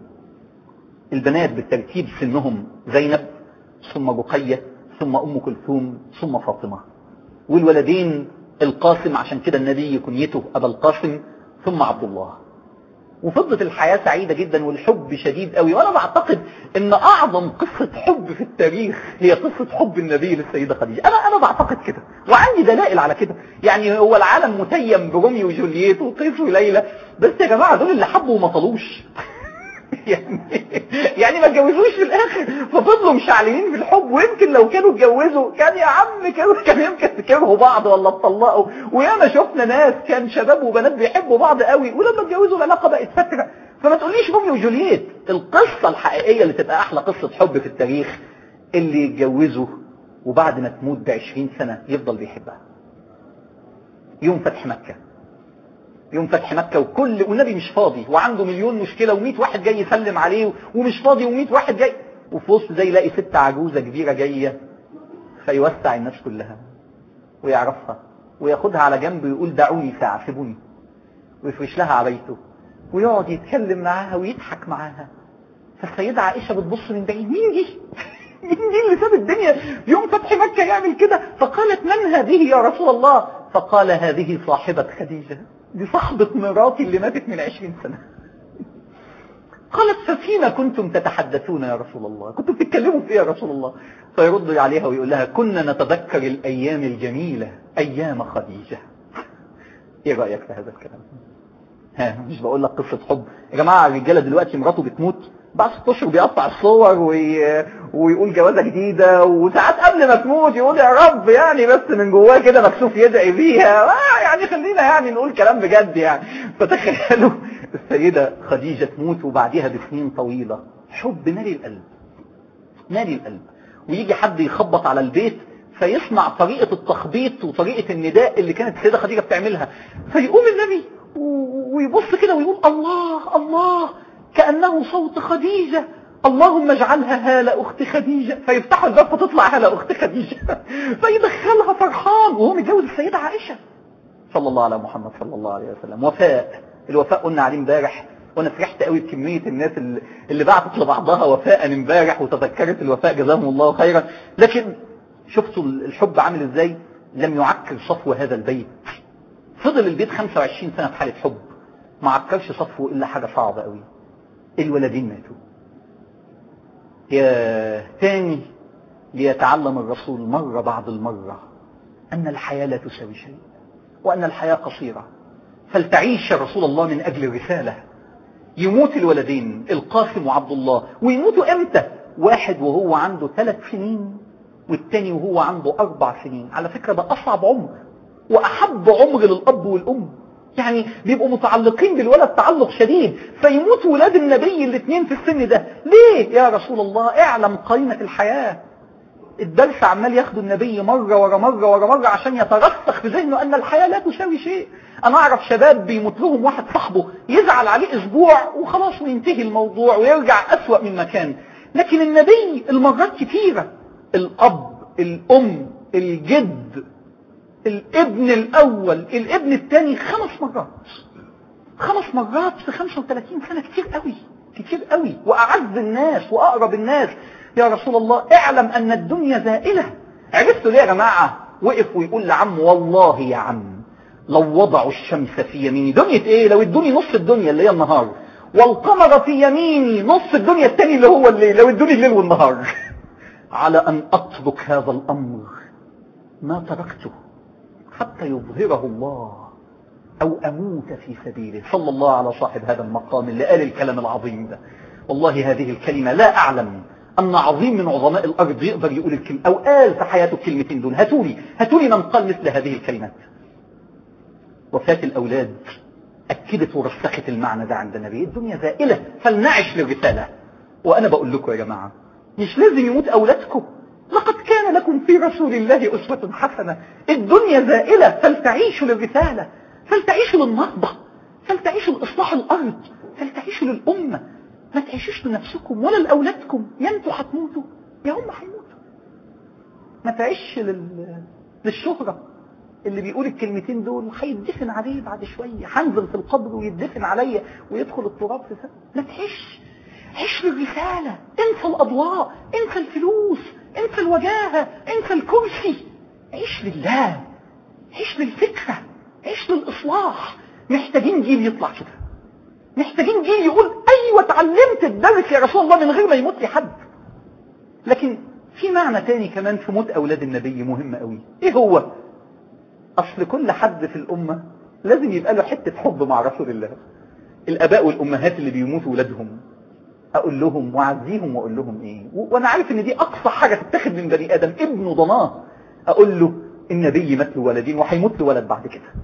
البنات بالترتيب سنهم زينب ثم رقية ثم أم كلثوم ثم فاطمة والولدين القاسم عشان كده النبي كنيته أبا القاسم ثم عبد الله وفضلت الحياة سعيدة جدا والحب شديد قوي وانا بعتقد ان اعظم قصة حب في التاريخ هي قصة حب النبي للسيدة خديجة انا انا بعتقد كده وعندي دلائل على كده يعني هو العالم متيم بروميو وجولييت وقيس وليلى بس يا جماعة دول اللي حبوا وما طلوش يعني يعني ما اتجوزوش في الاخر ففضلوا مشعلين في الحب ويمكن لو كانوا اتجوزوا كان يا عم كانوا كان يمكن تكرهوا بعض ولا اتطلقوا وياما شفنا ناس كان شباب وبنات بيحبوا بعض قوي ولما اتجوزوا العلاقه بقت فتره فما تقوليش روميو وجولييت القصه الحقيقيه اللي تبقى احلى قصه حب في التاريخ اللي يتجوزوا وبعد ما تموت ب 20 سنه يفضل بيحبها يوم فتح مكه يوم فتح مكة وكل والنبي مش فاضي وعنده مليون مشكلة و100 واحد جاي يسلم عليه ومش فاضي و100 واحد جاي وفي وسط زي يلاقي ست عجوزة كبيرة جاية فيوسع الناس كلها ويعرفها وياخدها على جنب ويقول دعوني ساعة سيبوني ويفرش لها عبايته ويقعد يتكلم معاها ويضحك معاها فالسيدة عائشة بتبص من بعيد مين دي؟ مين دي اللي ساب الدنيا يوم فتح مكة يعمل كده فقالت من هذه يا رسول الله فقال هذه صاحبة خديجة دي صاحبة مراتي اللي ماتت من عشرين سنة قالت ففيما كنتم تتحدثون يا رسول الله كنتم بتتكلموا في ايه يا رسول الله فيرد عليها ويقول لها كنا نتذكر الايام الجميلة ايام خديجة ايه رأيك في هذا الكلام ها مش بقول لك قصة حب يا جماعة الرجالة دلوقتي مراته بتموت بعد ست اشهر بيقطع الصور وي... ويقول جوازة جديدة وساعات قبل ما تموت يقول يا رب يعني بس من جواه كده مكسوف يدعي بيها آه يعني خلينا يعني نقول كلام بجد يعني فتخيلوا السيدة خديجة تموت وبعديها بسنين طويلة حب مالي القلب مالي القلب ويجي حد يخبط على البيت فيسمع طريقة التخبيط وطريقة النداء اللي كانت السيدة خديجة بتعملها فيقوم النبي و- ويبص كده ويقول الله الله كأنه صوت خديجة اللهم اجعلها هالة اخت خديجة فيفتحوا الباب فتطلع هالة اخت خديجة فيدخلها فرحان وهو متجوز السيدة عائشة صلى الله على محمد صلى الله عليه وسلم وفاء الوفاء قلنا عليه امبارح وانا فرحت قوي بكمية الناس اللي, اللي بعتت لبعضها وفاء امبارح وتذكرت الوفاء جزاهم الله خيرا لكن شفتوا الحب عامل ازاي لم يعكر صفو هذا البيت فضل البيت 25 سنة في حالة حب ما عكرش صفوه الا حاجة صعبة قوي الولدين ماتوا يا تاني ليتعلم الرسول مرة بعد المرة أن الحياة لا تساوي شيء وأن الحياة قصيرة فلتعيش يا رسول الله من أجل الرسالة يموت الولدين القاسم وعبد الله ويموتوا امتى واحد وهو عنده ثلاث سنين والتاني وهو عنده أربع سنين على فكرة ده أصعب عمر وأحب عمر للأب والأم يعني بيبقوا متعلقين بالولد تعلق شديد فيموت ولاد النبي الاثنين في السن ده ليه يا رسول الله اعلم قيمة الحياة الدرس عمال ياخده النبي مرة ورا مرة ورا مرة عشان يترسخ في ذهنه ان الحياة لا تساوي شيء انا اعرف شباب بيموت لهم واحد صاحبه يزعل عليه اسبوع وخلاص وينتهي الموضوع ويرجع اسوأ من مكان لكن النبي المرات كثيرة الاب الام الجد الابن الاول الابن الثاني خمس مرات خمس مرات في 35 سنة كتير قوي كتير قوي واعز الناس واقرب الناس يا رسول الله اعلم ان الدنيا زائلة عرفتوا ليه يا جماعة وقف ويقول لعمه والله يا عم لو وضعوا الشمس في يميني دنيا ايه لو ادوني نص الدنيا اللي هي النهار والقمر في يميني نص الدنيا التاني اللي هو الليل لو ادوني الليل والنهار على ان اترك هذا الامر ما تركته حتى يظهره الله او اموت في سبيله صلى الله على صاحب هذا المقام اللي قال الكلام العظيم ده والله هذه الكلمة لا اعلم ان عظيم من عظماء الارض يقدر يقول الكلمة او قال في حياته الكلمتين دول هاتولي هاتولي من قال مثل هذه الكلمات وفاة الاولاد اكدت ورسخت المعنى ده عند النبي الدنيا زائلة فلنعش للرسالة وانا بقول لكم يا جماعة مش لازم يموت اولادكم لقد كان لكم في رسول الله أسوة حسنة الدنيا زائلة فلتعيشوا للرسالة فلتعيشوا للنهضة فلتعيشوا لإصلاح الأرض فلتعيشوا للأمة ما تعيشوش لنفسكم ولا لأولادكم يا انتوا هتموتوا يا هم هيموتوا ما تعيش لل... للشهرة اللي بيقول الكلمتين دول هيدفن عليه بعد شوية هنزل في القبر ويدفن عليا ويدخل التراب في سنة ما تعيش عيش للرسالة انسى الأضواء انسى الفلوس انسى الوجاهة انسى الكرسي عيش لله عيش للفكرة عيش للإصلاح محتاجين جيل يطلع كده محتاجين جيل يقول أيوة اتعلمت الدرس يا رسول الله من غير ما يموت لي حد لكن في معنى تاني كمان في موت أولاد النبي مهم قوي ايه هو أصل كل حد في الأمة لازم يبقى له حتة حب مع رسول الله الآباء والأمهات اللي بيموتوا ولادهم اقول لهم واعزيهم واقول لهم ايه وانا عارف ان دي اقصى حاجة تتخذ من بني ادم ابنه ضناه اقول له النبي مات له ولدين وهيموت له ولد بعد كده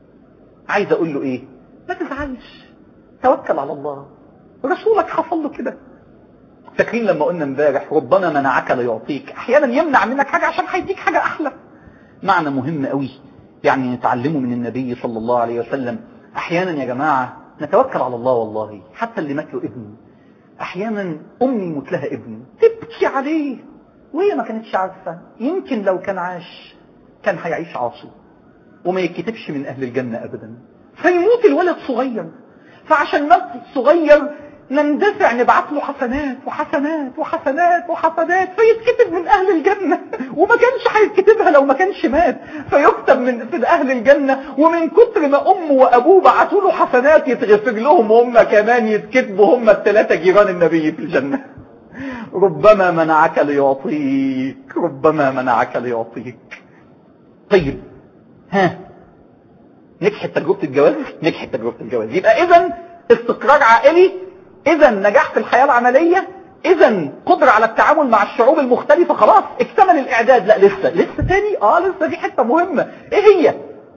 عايز اقول له ايه ما تزعلش توكل على الله رسولك حصل له كده فاكرين لما قلنا امبارح ربما منعك ليعطيك احيانا يمنع منك حاجة عشان هيديك حاجة احلى معنى مهم قوي يعني نتعلمه من النبي صلى الله عليه وسلم احيانا يا جماعة نتوكل على الله والله حتى اللي مات له ابن احيانا امي يموت لها ابن تبكي عليه وهي ما كانتش عارفة يمكن لو كان عاش كان هيعيش عاصي وما يتكتبش من اهل الجنة ابدا فيموت الولد صغير فعشان مات صغير نندفع نبعت له حسنات وحسنات وحسنات وحسنات فيتكتب من اهل الجنة وما كانش هيتكتبها لو ما كانش مات فيكتب من في اهل الجنة ومن كتر ما امه وابوه بعتوا له حسنات يتغفر لهم هم كمان يتكتبوا هم الثلاثة جيران النبي في الجنة ربما منعك ليعطيك ربما منعك ليعطيك طيب ها نجحت تجربة الجواز نجحت تجربة الجواز يبقى اذا استقرار عائلي اذا نجاح في الحياة العملية اذا قدرة على التعامل مع الشعوب المختلفة خلاص اكتمل الاعداد لا لسه لسه تاني اه لسه دي حتة مهمة ايه هي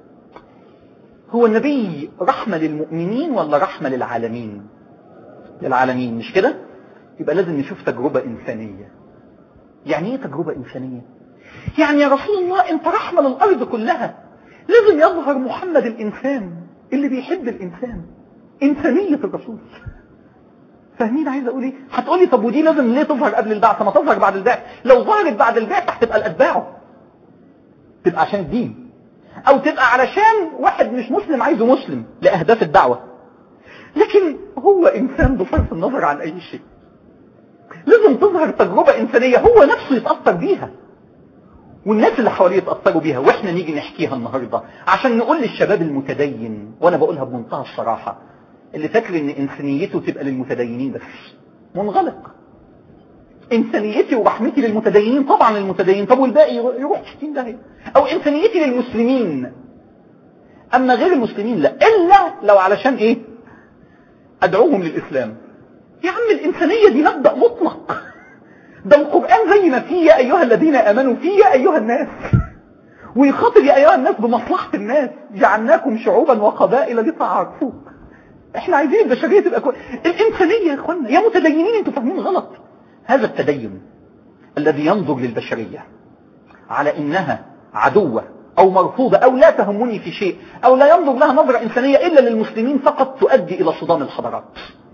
هو النبي رحمة للمؤمنين ولا رحمة للعالمين للعالمين مش كده يبقى لازم نشوف تجربة انسانية يعني ايه تجربة انسانية يعني يا رسول الله انت رحمة للارض كلها لازم يظهر محمد الانسان اللي بيحب الانسان انسانية الرسول فاهمين عايز اقول ايه هتقول لي طب ودي لازم ليه تظهر قبل البعث ما تظهر بعد البعث لو ظهرت بعد البعث هتبقى الاتباعه تبقى عشان الدين او تبقى علشان واحد مش مسلم عايزه مسلم لاهداف الدعوه لكن هو انسان بصرف النظر عن اي شيء لازم تظهر تجربة انسانية هو نفسه يتأثر بيها والناس اللي حواليه يتأثروا بيها واحنا نيجي نحكيها النهاردة عشان نقول للشباب المتدين وانا بقولها بمنتهى الصراحة اللي فاكر ان انسانيته تبقى للمتدينين بس منغلق انسانيتي ورحمتي للمتدينين طبعا للمتدينين طب والباقي يروح 60 داهية او انسانيتي للمسلمين اما غير المسلمين لا الا لو علشان ايه ادعوهم للاسلام يا عم الانسانية دي مبدأ مطلق ده القرآن زي ما فيه يا ايها الذين امنوا فيه يا ايها الناس ويخاطب يا ايها الناس بمصلحة الناس جعلناكم شعوبا وقبائل لتعارفوا احنا عايزين البشرية تبقى كويس الانسانية يا اخوانا يا متدينين انتوا فاهمين غلط هذا التدين الذي ينظر للبشرية على انها عدوة او مرفوضة او لا تهمني في شيء او لا ينظر لها نظرة انسانية الا للمسلمين فقط تؤدي الى صدام الحضارات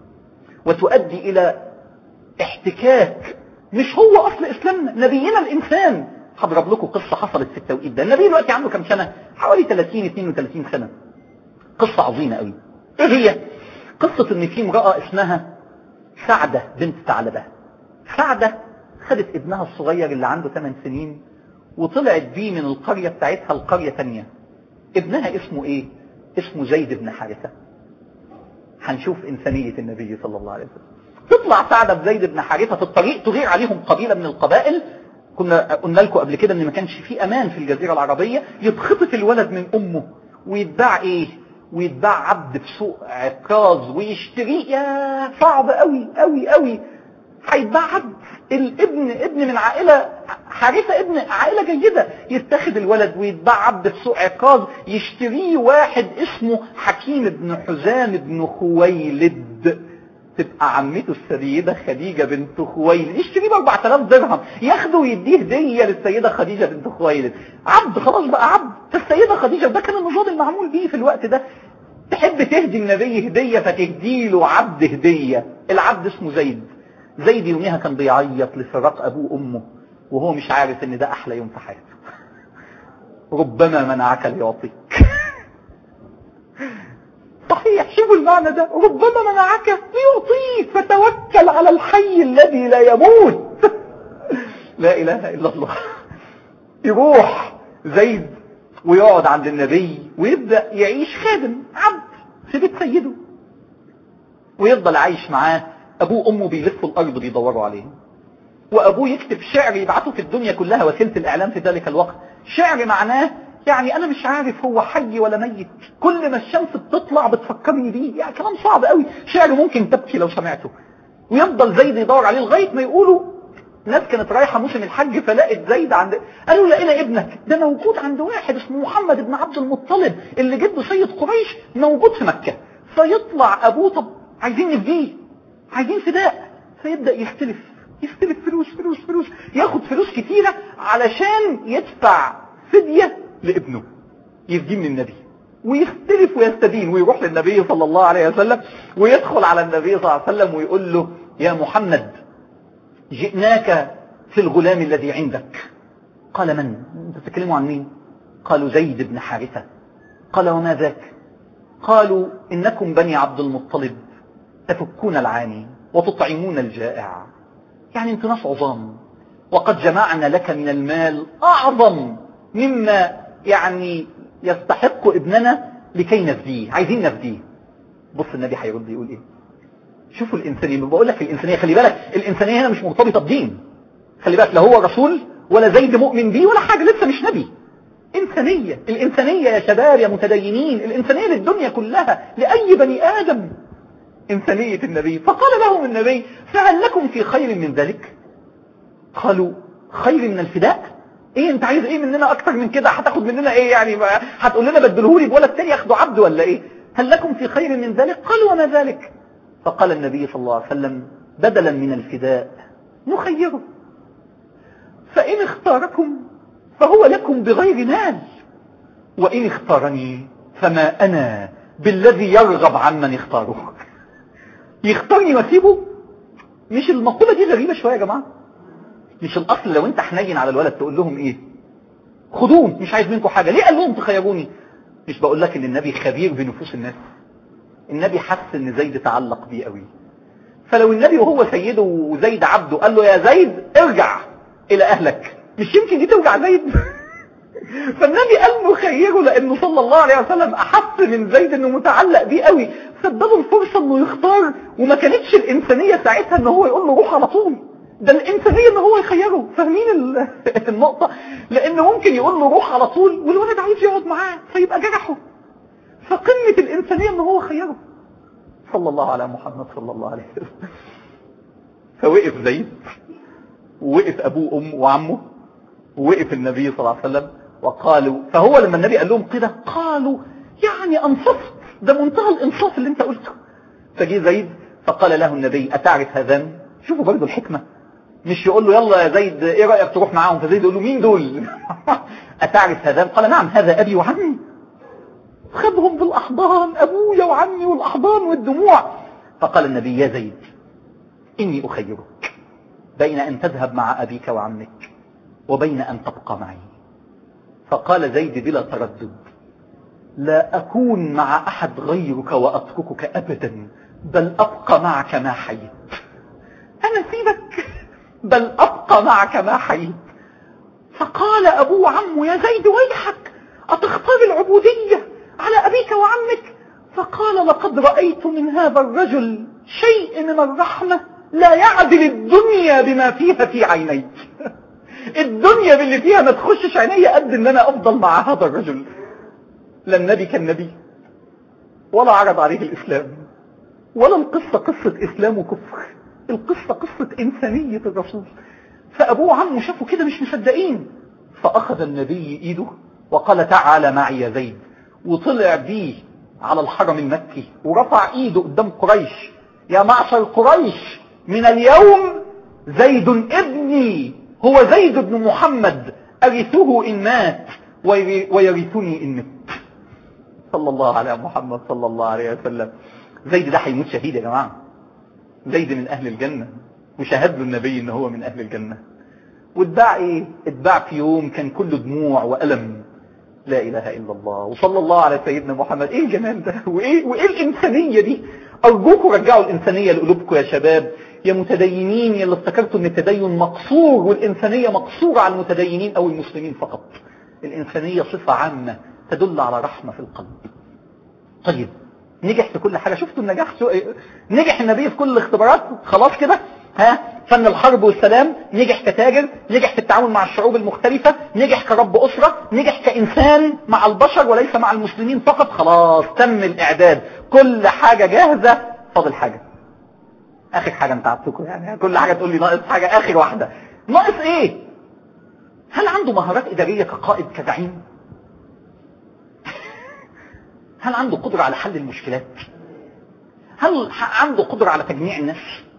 وتؤدي الى احتكاك مش هو اصل اسلامنا نبينا الانسان هضرب لكم قصة حصلت في التوقيت ده النبي دلوقتي عنده كم سنة حوالي 30 32 سنة قصة عظيمة قوي ايه هي قصة ان في امرأة اسمها سعدة بنت ثعلبة سعدة خدت ابنها الصغير اللي عنده 8 سنين وطلعت بيه من القرية بتاعتها لقرية تانية ابنها اسمه ايه اسمه زيد بن حارثة هنشوف انسانية النبي صلى الله عليه وسلم تطلع سعدة بزيد بن حارثة في الطريق تغير عليهم قبيلة من القبائل كنا قلنا لكم قبل كده ان ما كانش في امان في الجزيرة العربية يتخطف الولد من امه ويتباع ايه ويتباع عبد في سوق عكاظ ويشتريه يا صعب قوي قوي قوي هيتباع عبد الابن ابن من عائلة حارثة ابن عائلة جيدة يتخذ الولد ويتباع عبد في سوق عكاظ يشتريه واحد اسمه حكيم بن حزام بن خويلد تبقى عمته السيدة خديجة بنت خويلد يشتريه ب 4000 درهم ياخده ويديه هدية للسيدة خديجة بنت خويلد عبد خلاص بقى عبد فالسيدة خديجة ده كان النضال المعمول بيه في الوقت ده تحب تهدي النبي هدية فتهدي له عبد هدية العبد اسمه زيد زيد يوميها كان بيعيط لفراق ابوه وامه وهو مش عارف ان ده احلى يوم في حياته ربما منعك ليعطيك صحيح شوفوا المعنى ده ربما منعك ليعطيك فتوكل على الحي الذي لا يموت لا اله الا الله يروح زيد ويقعد عند النبي ويبدأ يعيش خادم عبد في بيت سيده ويفضل عايش معاه ابوه وامه بيلفوا الارض بيدوروا عليه وابوه يكتب شعر يبعته في الدنيا كلها وسيله الاعلام في ذلك الوقت شعر معناه يعني انا مش عارف هو حي ولا ميت كل ما الشمس بتطلع بتفكرني بيه يعني كلام صعب قوي شعر ممكن تبكي لو سمعته ويفضل زيد يدور عليه لغايه ما يقولوا ناس كانت رايحه موسم الحج فلقت زيد عند قالوا لقينا ابنك ده موجود عند واحد اسمه محمد بن عبد المطلب اللي جده سيد قريش موجود في مكه فيطلع ابوه طب عايزين نفديه عايزين فداء فيبدأ يستلف يستلف فلوس فلوس فلوس ياخد فلوس كتيرة علشان يدفع فدية لابنه يفديه من النبي ويختلف ويستدين ويروح للنبي صلى الله عليه وسلم ويدخل على النبي صلى الله عليه وسلم ويقول له يا محمد جئناك في الغلام الذي عندك قال من انت تتكلموا عن مين قالوا زيد بن حارثة قال وما ذاك قالوا إنكم بني عبد المطلب تفكون العاني وتطعمون الجائع يعني انتم ناس عظام وقد جمعنا لك من المال أعظم مما يعني يستحق ابننا لكي نفديه عايزين نفديه بص النبي هيرد يقول ايه شوفوا الإنسانية بقول لك الإنسانية خلي بالك الإنسانية هنا مش مرتبطة بدين خلي بالك لا هو رسول ولا زيد مؤمن بيه ولا حاجة لسه مش نبي إنسانية الإنسانية يا شباب يا متدينين الإنسانية للدنيا كلها لأي بني آدم إنسانية النبي فقال لهم النبي فهل لكم في خير من ذلك قالوا خير من الفداء ايه انت عايز ايه مننا اكتر من كده هتاخد مننا ايه يعني هتقول لنا بدلهولي بولد تاني ياخدوا عبد ولا ايه هل لكم في خير من ذلك قالوا وما ذلك فقال النبي صلى الله عليه وسلم بدلا من الفداء نخيره فإن اختاركم فهو لكم بغير مال وإن اختارني فما أنا بالذي يرغب عمن اختاره يختارني واسيبه مش المقولة دي غريبة شوية يا جماعة مش الأصل لو انت حنين على الولد تقول لهم ايه خدوه مش عايز منكم حاجة ليه قال لهم تخيروني مش بقول لك ان النبي خبير بنفوس الناس النبي حس ان زيد تعلق بيه قوي فلو النبي وهو سيده وزيد عبده قال له يا زيد ارجع الى اهلك مش يمكن دي توجع زيد فالنبي قال له خيره لانه صلى الله عليه وسلم احس من زيد انه متعلق بيه قوي فاداله الفرصه انه يختار وما كانتش الانسانيه ساعتها ان هو يقول له روح على طول ده الانسانيه ان هو يخيره فاهمين ال- النقطه لانه ممكن يقول له روح على طول والولد عايز يقعد معاه فيبقى جرحه فقمه الانسانيه ان هو خيره صلى الله على محمد صلى الله عليه وسلم فوقف زيد ووقف ابوه وامه وعمه ووقف النبي صلى الله عليه وسلم وقالوا فهو لما النبي قال لهم كده قالوا يعني انصفت ده منتهى الانصاف اللي انت قلته فجي زيد فقال له النبي اتعرف هذان شوفوا برضه الحكمة مش يقول له يلا يا زيد ايه رأيك تروح معاهم فزيد يقول له مين دول اتعرف هذان قال نعم هذا ابي وعمي خدهم بالاحضان ابويا وعمي والاحضان والدموع فقال النبي يا زيد اني اخيرك بين ان تذهب مع ابيك وعمك وبين ان تبقى معي فقال زيد بلا تردد لا أكون مع أحد غيرك وأتركك أبدا بل أبقى معك ما حييت أنا سيبك بل أبقى معك ما حييت فقال أبوه وعمه يا زيد ويحك أتختار العبودية على أبيك وعمك فقال لقد رأيت من هذا الرجل شيء من الرحمة لا يعدل الدنيا بما فيها في عينيك الدنيا باللي فيها ما تخشش عيني قد ان انا افضل مع هذا الرجل لا النبي كان نبي ولا عرض عليه الاسلام ولا القصة قصة اسلام وكفر القصة قصة انسانية الرسول فابوه وعمه شافوا كده مش مصدقين فاخذ النبي ايده وقال تعال معي يا زيد وطلع بيه على الحرم المكي ورفع ايده قدام قريش يا معشر قريش من اليوم زيد ابني هو زيد بن محمد أرثه إن مات ويري- ويرثني إن مت صلى الله على محمد صلى الله عليه وسلم زيد ده هيموت شهيد يا جماعة زيد من أهل الجنة وشهد له النبي إن هو من أهل الجنة واتباع إيه؟ اتباع في يوم كان كله دموع وألم لا إله إلا الله وصلى الله على سيدنا محمد إيه الجمال ده وإيه, وإيه الإنسانية دي أرجوكم رجعوا الإنسانية لقلوبكم يا شباب يا متدينين يا اللي افتكرتوا ان التدين مقصور والإنسانية مقصورة على المتدينين أو المسلمين فقط الإنسانية صفة عامة تدل على رحمة في القلب طيب نجح في كل حاجة شفتوا النجاح شو... نجح النبي في كل الاختبارات خلاص كده ها فن الحرب والسلام نجح كتاجر نجح في التعامل مع الشعوب المختلفة نجح كرب أسرة نجح كإنسان مع البشر وليس مع المسلمين فقط خلاص تم الإعداد كل حاجة جاهزة فاضل حاجة آخر حاجة انت عبتكم يعني كل حاجة تقول لي ناقص حاجة آخر واحدة ناقص إيه هل عنده مهارات إدارية كقائد كزعيم هل عنده قدرة على حل المشكلات هل ح- عنده قدرة على تجميع الناس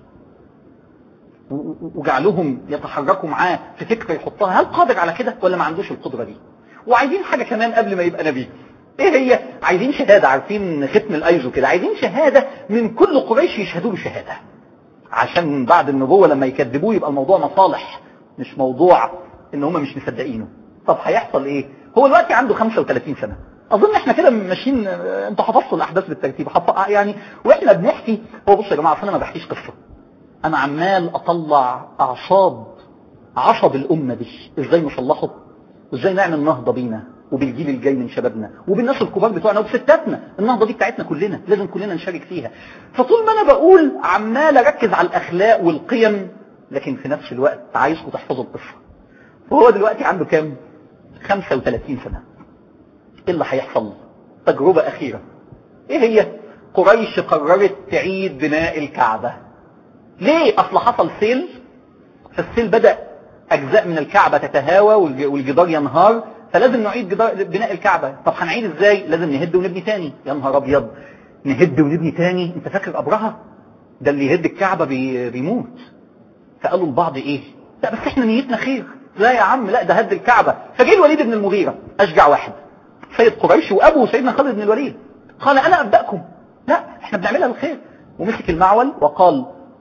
و- و- وجعلهم يتحركوا معاه في فكرة يحطها هل قادر على كده ولا ما عندوش القدرة دي وعايزين حاجة كمان قبل ما يبقى نبي ايه هي عايزين شهادة عارفين ختم الايزو كده عايزين شهادة من كل قريش يشهدوا له شهادة عشان بعد النبوة لما يكذبوه يبقى الموضوع مصالح مش موضوع ان هم مش مصدقينه طب هيحصل ايه هو دلوقتي عنده 35 سنة اظن احنا كده ماشيين آه، انتوا حفظتوا الاحداث بالترتيب حف... يعني واحنا بنحكي هو بصوا يا جماعه أصل انا ما بحكيش قصه انا عمال اطلع اعصاب عصب الامه دي ازاي نصلحه وازاي نعمل نهضه بينا وبالجيل الجاي من شبابنا وبالناس الكبار بتوعنا وبستاتنا النهضه دي بتاعتنا كلنا لازم كلنا نشارك فيها فطول ما انا بقول عمال اركز على الاخلاق والقيم لكن في نفس الوقت عايزكم تحفظوا القصه وهو دلوقتي عنده كام 35 سنه ايه اللي هيحصل تجربة اخيرة ايه هي قريش قررت تعيد بناء الكعبة ليه اصل حصل سيل فالسيل بدأ اجزاء من الكعبة تتهاوى والج- والجدار ينهار فلازم نعيد جدار بناء الكعبة طب هنعيد ازاي لازم نهد ونبني تاني يا نهار ابيض نهد ونبني تاني انت فاكر ابرهة ده اللي يهد الكعبة بي... بيموت فقالوا لبعض ايه لا بس احنا نيتنا خير لا يا عم لا ده هد الكعبة فجه الوليد بن المغيرة اشجع واحد سيد قريش وابو سيدنا خالد بن الوليد قال انا ابدأكم لا احنا بنعملها الخير ومسك المعول وقال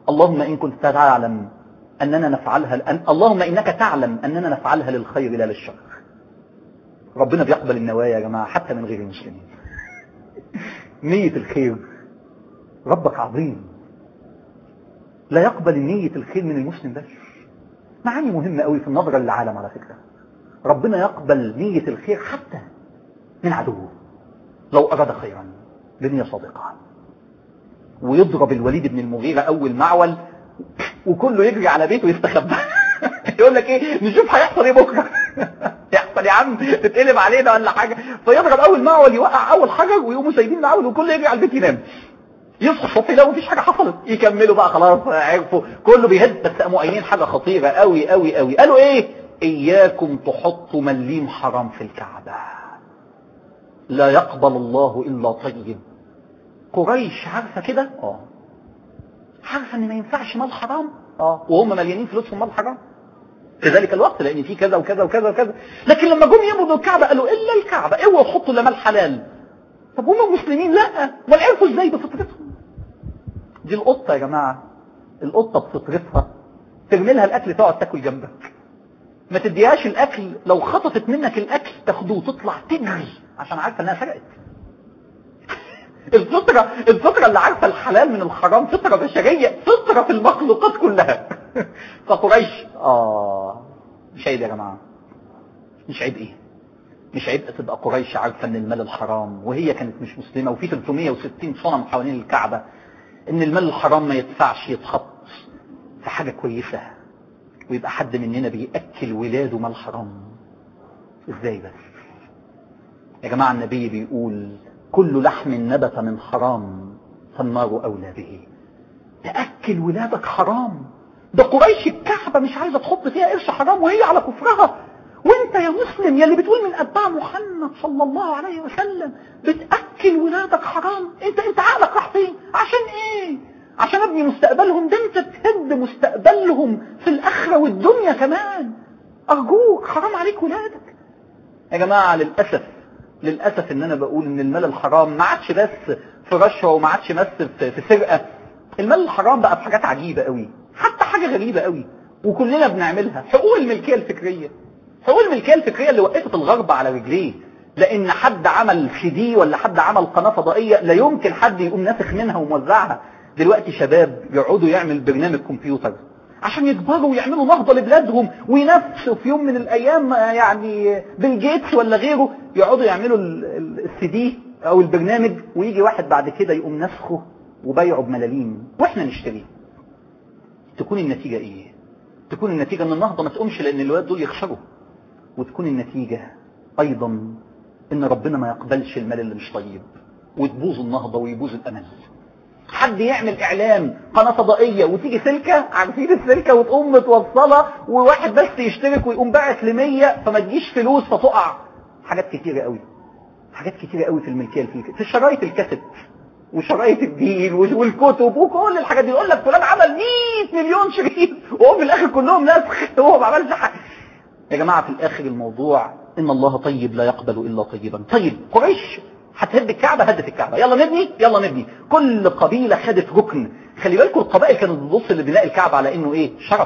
اللهم إن كنت تعلم أننا نفعلها أن اللهم إنك تعلم أننا نفعلها للخير لا للشر ربنا بيقبل النوايا يا جماعة حتى من غير المسلمين نية الخير ربك عظيم لا يقبل نية الخير من المسلم بس معاني مهمة قوي في النظرة للعالم على فكرة ربنا يقبل نية الخير حتى من عدوه لو أراد خيرا بنية صادقة ويضرب الوليد بن المغيرة أول معول وكله يجري على بيته يستخبى يقول لك ايه نشوف هيحصل ايه بكره يحصل يا عم تتقلب علينا ولا حاجه فيضرب اول معول يوقع اول حجر ويقوموا سايبين المعول وكله يجري على البيت ينام يصحى الصبح يلاقوا مفيش حاجه حصلت يكملوا بقى خلاص عرفوا كله بيهد بس قاموا قايلين حاجه خطيره قوي قوي قوي قالوا ايه اياكم تحطوا مليم حرام في الكعبه لا يقبل الله الا طيب قريش عارفه كده اه عارفه ان ما ينفعش مال حرام اه وهم مليانين فلوسهم مال حرام في ذلك الوقت لان في كذا وكذا وكذا وكذا لكن لما جم يبنوا الكعبه قالوا الا الكعبه اوعوا تحطوا الا مال حلال طب هم مسلمين لا امال عرفوا ازاي بفطرتهم دي القطه يا جماعه القطه بفطرتها ترمي لها الاكل تقعد تاكل جنبك ما تديهاش الاكل لو خطفت منك الاكل تاخدوه وتطلع تجري عشان عارفه انها سرقت الفطرة الفطرة اللي عارفة الحلال من الحرام فطرة بشرية فطرة في المخلوقات كلها فقريش اه مش عيب يا جماعة مش عيب ايه مش عيب تبقى قريش عارفة ان المال الحرام وهي كانت مش مسلمة وفي 360 صنم حوالين الكعبة ان المال الحرام ما يدفعش يتحط في حاجة كويسة ويبقى حد مننا بيأكل ولاده مال حرام ازاي بس يا جماعة النبي بيقول كل لحم نبت من حرام فالنار أولى به تأكل ولادك حرام ده قريش الكعبة مش عايزة تحط فيها قرش حرام وهي على كفرها وانت يا مسلم يا اللي بتقول من أتباع محمد صلى الله عليه وسلم بتأكل ولادك حرام انت انت عقلك راح فين عشان ايه عشان ابني مستقبلهم ده انت تهد مستقبلهم في الآخرة والدنيا كمان أرجوك حرام عليك ولادك يا جماعة للأسف للأسف ان انا بقول ان المال الحرام ما عادش بس في رشوة وما عادش بس في في سرقة المال الحرام بقى في حاجات عجيبة قوي حتى حاجة غريبة قوي وكلنا بنعملها حقوق الملكية الفكرية حقوق الملكية الفكرية اللي وقفت الغرب على رجليه لان حد عمل سي دي ولا حد عمل قناة فضائية لا يمكن حد يقوم ناسخ منها وموزعها دلوقتي شباب يقعدوا يعمل برنامج كمبيوتر عشان يكبروا ويعملوا نهضة لبلادهم وينافسوا في يوم من الايام يعني بيل جيتس ولا غيره يقعدوا يعملوا السي دي او البرنامج ويجي واحد بعد كده يقوم نسخه وبيعه بملاليم واحنا نشتريه تكون النتيجة ايه تكون النتيجة ان النهضة ما تقومش لان الولاد دول يخسروا وتكون النتيجة ايضا ان ربنا ما يقبلش المال اللي مش طيب وتبوظ النهضة ويبوظ الامل حد يعمل اعلان قناة فضائية وتيجي سلكة عارفين السلكة وتقوم متوصلة وواحد بس يشترك ويقوم باعت لمية فما تجيش فلوس فتقع حاجات كتيرة قوي حاجات كتيرة قوي في الملكية الفلكية في شرايط الكاسيت وشرايط الدين والكتب وكل الحاجات دي يقول لك فلان عمل 100 مليون شريط وهو في الاخر كلهم نسخ وهو ما عملش حاجة يا جماعة في الاخر الموضوع ان الله طيب لا يقبل الا طيبا طيب قريش هتهد الكعبة هدت الكعبة يلا نبني يلا نبني كل قبيلة خدت ركن خلي بالكم القبائل كانت بتبص لبناء الكعبة على انه ايه شرف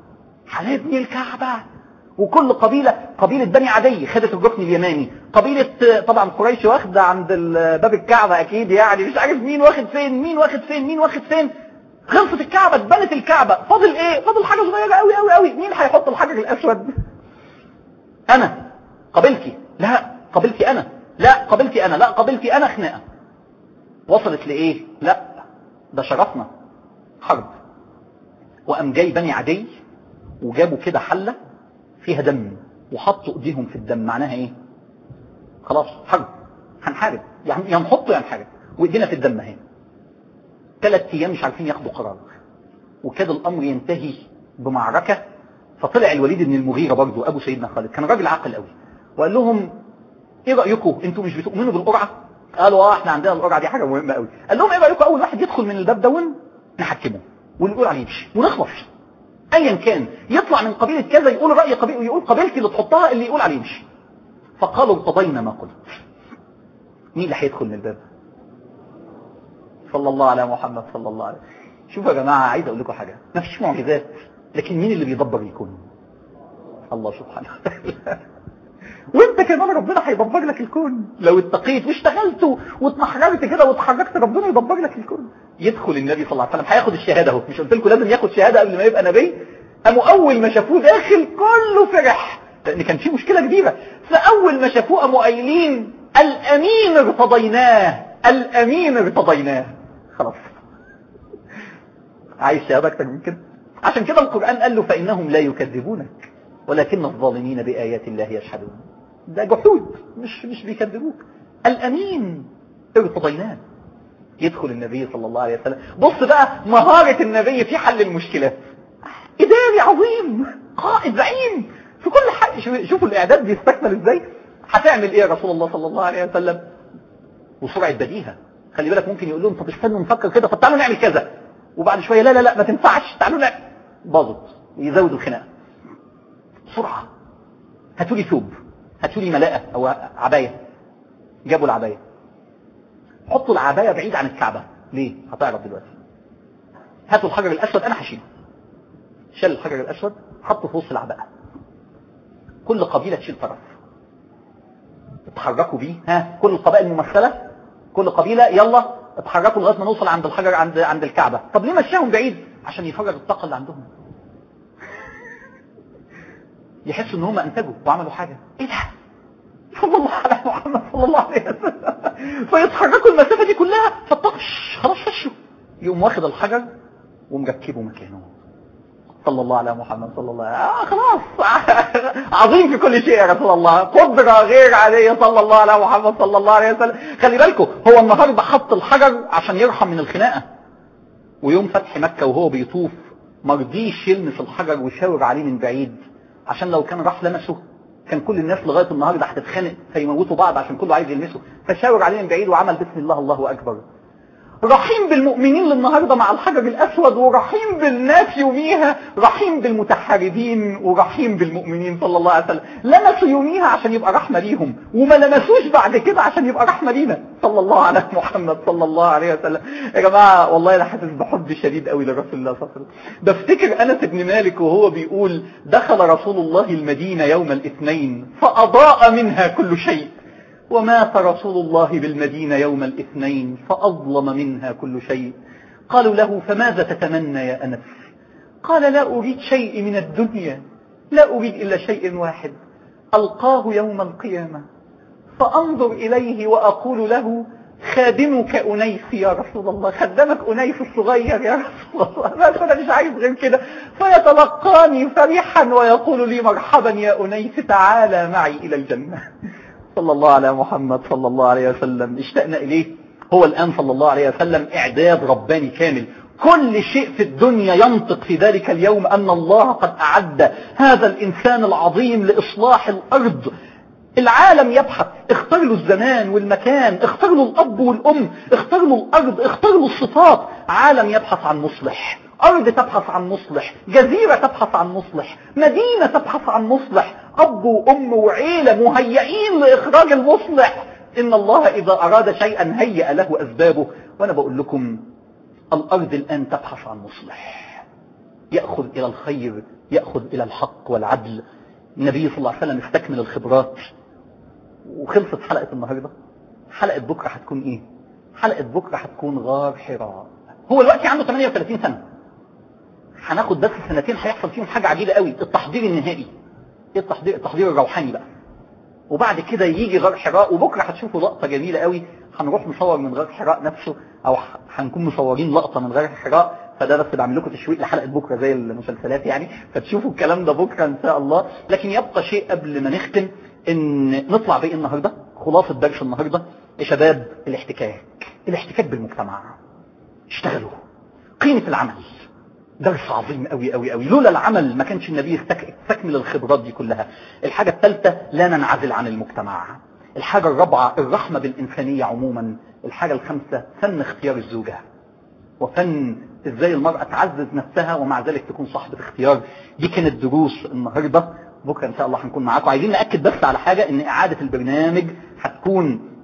هنبني الكعبة وكل قبيلة قبيلة بني عدي خدت الركن اليماني قبيلة طبعا قريش واخدة عند باب الكعبة اكيد يعني مش عارف مين واخد فين مين واخد فين مين واخد فين خلصت الكعبة اتبنت الكعبة فاضل ايه فاضل حاجة صغيرة قوي قوي قوي مين هيحط الحجر الاسود انا قبيلتي لا قبيلتي انا لا قبيلتي انا لا قبيلتي انا خناقه وصلت لايه لا ده شرفنا حرب وقام جاي بني عدي وجابوا كده حله فيها دم وحطوا ايديهم في الدم معناها ايه خلاص حرب هنحارب يعني يا نحط يا نحارب وايدينا في الدم اهي ثلاث ايام مش عارفين ياخدوا قرار وكاد الامر ينتهي بمعركه فطلع الوليد بن المغيره برضه ابو سيدنا خالد كان راجل عاقل قوي وقال لهم ايه رايكم انتوا مش بتؤمنوا بالقرعه قالوا اه احنا عندنا القرعه دي حاجه مهمه قوي قال لهم ايه رايكم اول واحد يدخل من الباب دون نحكمه واللي يقول عليه يمشي ونخلص ايا كان يطلع من قبيله كذا يقول راي قبيله يقول قبيلتي اللي تحطها اللي يقول عليه يمشي فقالوا ارتضينا ما قلت مين اللي هيدخل من الباب صلى الله على محمد صلى الله عليه شوفوا يا جماعة عايز اقول لكم حاجة مفيش معجزات لكن مين اللي بيدبر الكون الله سبحانه وتعالى وانت كمان ربنا هيدبر لك الكون لو اتقيت واشتغلت واتمحررت كده واتحركت ربنا يدبر لك الكون يدخل النبي صلى الله عليه وسلم هياخد الشهاده اهو مش قلت لكم لازم ياخد شهاده قبل ما يبقى نبي قاموا اول ما شافوه داخل كله فرح لان كان في مشكله كبيره فاول ما شافوه قاموا قايلين الامين ارتضيناه الامين ارتضيناه خلاص عايز شهاده اكتر من كده عشان كده القران قال له فانهم لا يكذبونك ولكن الظالمين بايات الله يجحدون ده جحود مش مش بيكذبوك الامين ارتضيناه يدخل النبي صلى الله عليه وسلم بص بقى مهارة النبي في حل المشكلات إداري عظيم قائد زعيم في كل حاجة شوفوا الإعداد بيستكمل إزاي هتعمل إيه يا رسول الله صلى الله عليه وسلم وسرعة بديهة خلي بالك ممكن يقول لهم طب استنوا نفكر كده طب تعالوا نعمل كذا وبعد شوية لا لا لا ما تنفعش تعالوا نعمل باظت يزودوا الخناقة بسرعة هاتوا لي ثوب هاتوا لي ملاءة أو عباية جابوا العباية حطوا العباية بعيد عن الكعبة ليه هتعرف دلوقتي هاتوا الحجر الأسود أنا هشيله شال الحجر الأسود حطه في وسط العباءة كل قبيلة تشيل طرف اتحركوا بيه ها كل القبائل الممثلة كل قبيلة يلا اتحركوا لغاية ما نوصل عند الحجر عند عند الكعبة طب ليه مشاهم بعيد عشان يفرغ الطاقة اللي عندهم يحسوا ان هم انتجوا وعملوا حاجة ايه ده صلى الله على محمد صلى الله عليه وسلم فيتحركوا المسافة دي كلها فالطقش خلاص فشوا يقوم واخد الحجر ومركبه مكانه صلى الله على محمد صلى الله عليه آه خلاص عظيم في كل شيء يا رسول الله قدرة غير عادية صلى الله على محمد صلى الله عليه وسلم خلي بالكم هو النهاردة حط الحجر عشان يرحم من الخناقة ويوم فتح مكة وهو بيطوف مرضيش يلمس الحجر ويشاور عليه من بعيد عشان لو كان راح لمسه كان كل الناس لغاية النهاردة هتتخانق فيموتوا بعض عشان كله عايز يلمسه فشاور عليه من بعيد وعمل بسم الله الله أكبر رحيم بالمؤمنين النهاردة مع الحجر الأسود ورحيم بالناس يوميها رحيم بالمتحاربين ورحيم بالمؤمنين صلى الله عليه وسلم لمسوا يوميها عشان يبقى رحمة ليهم وما لمسوش بعد كده عشان يبقى رحمة لينا صلى الله على محمد صلى الله عليه وسلم يا جماعة والله أنا حاسس بحب شديد قوي لرسول الله صلى الله عليه وسلم بفتكر أنس بن مالك وهو بيقول دخل رسول الله المدينة يوم الاثنين فأضاء منها كل شيء ومات رسول الله بالمدينة يوم الاثنين فأظلم منها كل شيء قالوا له فماذا تتمنى يا أنس قال لا أريد شيء من الدنيا لا أريد إلا شيء واحد ألقاه يوم القيامة فأنظر إليه وأقول له خادمك أنيس يا رسول الله خدمك أنيس الصغير يا رسول الله ما أنا مش عايز غير كده فيتلقاني فرحا ويقول لي مرحبا يا أنيس تعالى معي إلى الجنة صلى الله على محمد صلى الله عليه وسلم اشتقنا إليه هو الآن صلى الله عليه وسلم إعداد رباني كامل كل شيء في الدنيا ينطق في ذلك اليوم أن الله قد أعد هذا الإنسان العظيم لإصلاح الأرض العالم يبحث اختار له الزمان والمكان اختار له الأب والأم اختار له الأرض اختار له الصفات عالم يبحث عن مصلح أرض تبحث عن مصلح جزيرة تبحث عن مصلح مدينة تبحث عن مصلح أب وأم وعيلة مهيئين لإخراج المصلح إن الله إذا أراد شيئا هيأ له أسبابه وأنا بقول لكم الأرض الآن تبحث عن مصلح يأخذ إلى الخير يأخذ إلى الحق والعدل النبي صلى الله عليه وسلم استكمل الخبرات وخلصت حلقة النهاردة حلقة بكرة هتكون إيه حلقة بكرة هتكون غار حراء هو الوقت عنده 38 سنة هناخد بس سنتين هيحصل فيهم حاجة عجيبة قوي التحضير النهائي ايه التحضير التحضير الروحاني بقى وبعد كده يجي غار حراء وبكرة هتشوفوا لقطة جميلة قوي هنروح نصور من غار حراء نفسه او هنكون مصورين لقطة من غار حراء فده بس بعمل لكم تشويق لحلقة بكرة زي المسلسلات يعني فتشوفوا الكلام ده بكرة ان شاء الله لكن يبقى شيء قبل ما نختم ان نطلع بايه النهاردة خلاصة درس النهاردة يا شباب الاحتكاك الاحتكاك بالمجتمع اشتغلوا قيمة العمل درس عظيم قوي قوي قوي لولا العمل ما كانش النبي يستكمل الخبرات دي كلها الحاجة الثالثة لا ننعزل عن المجتمع الحاجة الرابعة الرحمة بالإنسانية عموما الحاجة الخامسة فن اختيار الزوجة وفن ازاي المرأة تعزز نفسها ومع ذلك تكون صاحبة اختيار دي كانت دروس النهاردة بكرة ان شاء الله هنكون معاكم عايزين نأكد بس على حاجة ان اعادة البرنامج هتكون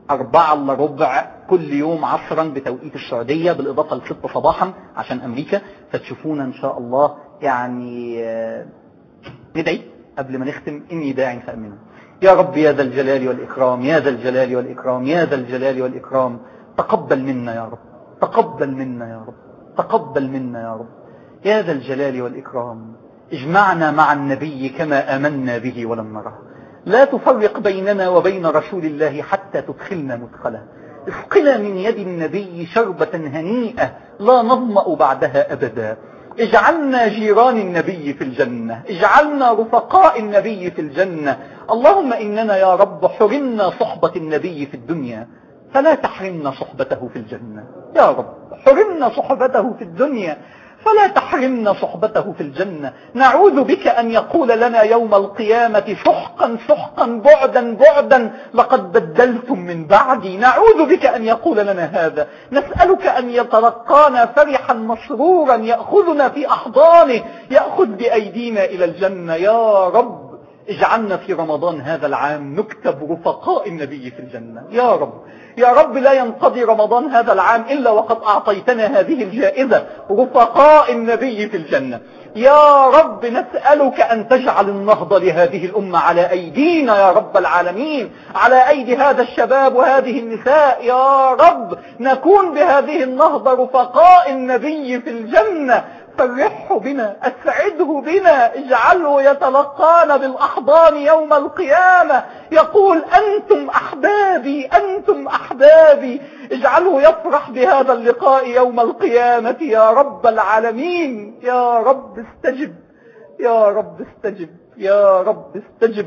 أربعة إلا ربع كل يوم عصرا بتوقيت السعودية بالإضافة لستة صباحا عشان أمريكا فتشوفونا إن شاء الله يعني آه، ندعي قبل ما نختم إني داع فأمنوا يا رب يا ذا الجلال والإكرام يا ذا الجلال والإكرام يا ذا الجلال والإكرام تقبل منا يا رب تقبل منا يا رب تقبل منا يا رب يا ذا الجلال والإكرام اجمعنا مع النبي كما آمنا به ولم نره لا تفرق بيننا وبين رسول الله حتى تدخلنا مدخله اسقنا من يد النبي شربة هنيئة لا نظمأ بعدها أبدا اجعلنا جيران النبي في الجنة اجعلنا رفقاء النبي في الجنة اللهم إننا يا رب حرمنا صحبة النبي في الدنيا فلا تحرمنا صحبته في الجنة يا رب حرمنا صحبته في الدنيا فلا تحرمنا صحبته في الجنة نعوذ بك أن يقول لنا يوم القيامة سحقا سحقا بعدا بعدا لقد بدلتم من بعدي نعوذ بك أن يقول لنا هذا نسألك أن يتلقانا فرحا مسرورا يأخذنا في أحضانه يأخذ بأيدينا إلى الجنة يا رب اجعلنا في رمضان هذا العام نكتب رفقاء النبي في الجنة يا رب يا رب لا ينقضي رمضان هذا العام إلا وقد أعطيتنا هذه الجائزة رفقاء النبي في الجنة يا رب نسألك أن تجعل النهضة لهذه الأمة على أيدينا يا رب العالمين على أيدي هذا الشباب وهذه النساء يا رب نكون بهذه النهضة رفقاء النبي في الجنة فرحه بنا اسعده بنا اجعله يتلقانا بالاحضان يوم القيامة يقول انتم احبابي انتم احبابي اجعله يفرح بهذا اللقاء يوم القيامة يا رب العالمين يا رب استجب يا رب استجب يا رب استجب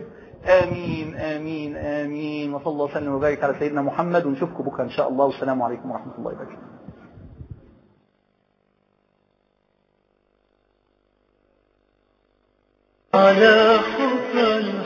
امين امين امين وصلى الله وسلم وبارك على سيدنا محمد ونشوفكم بكره ان شاء الله والسلام عليكم ورحمه الله وبركاته على حب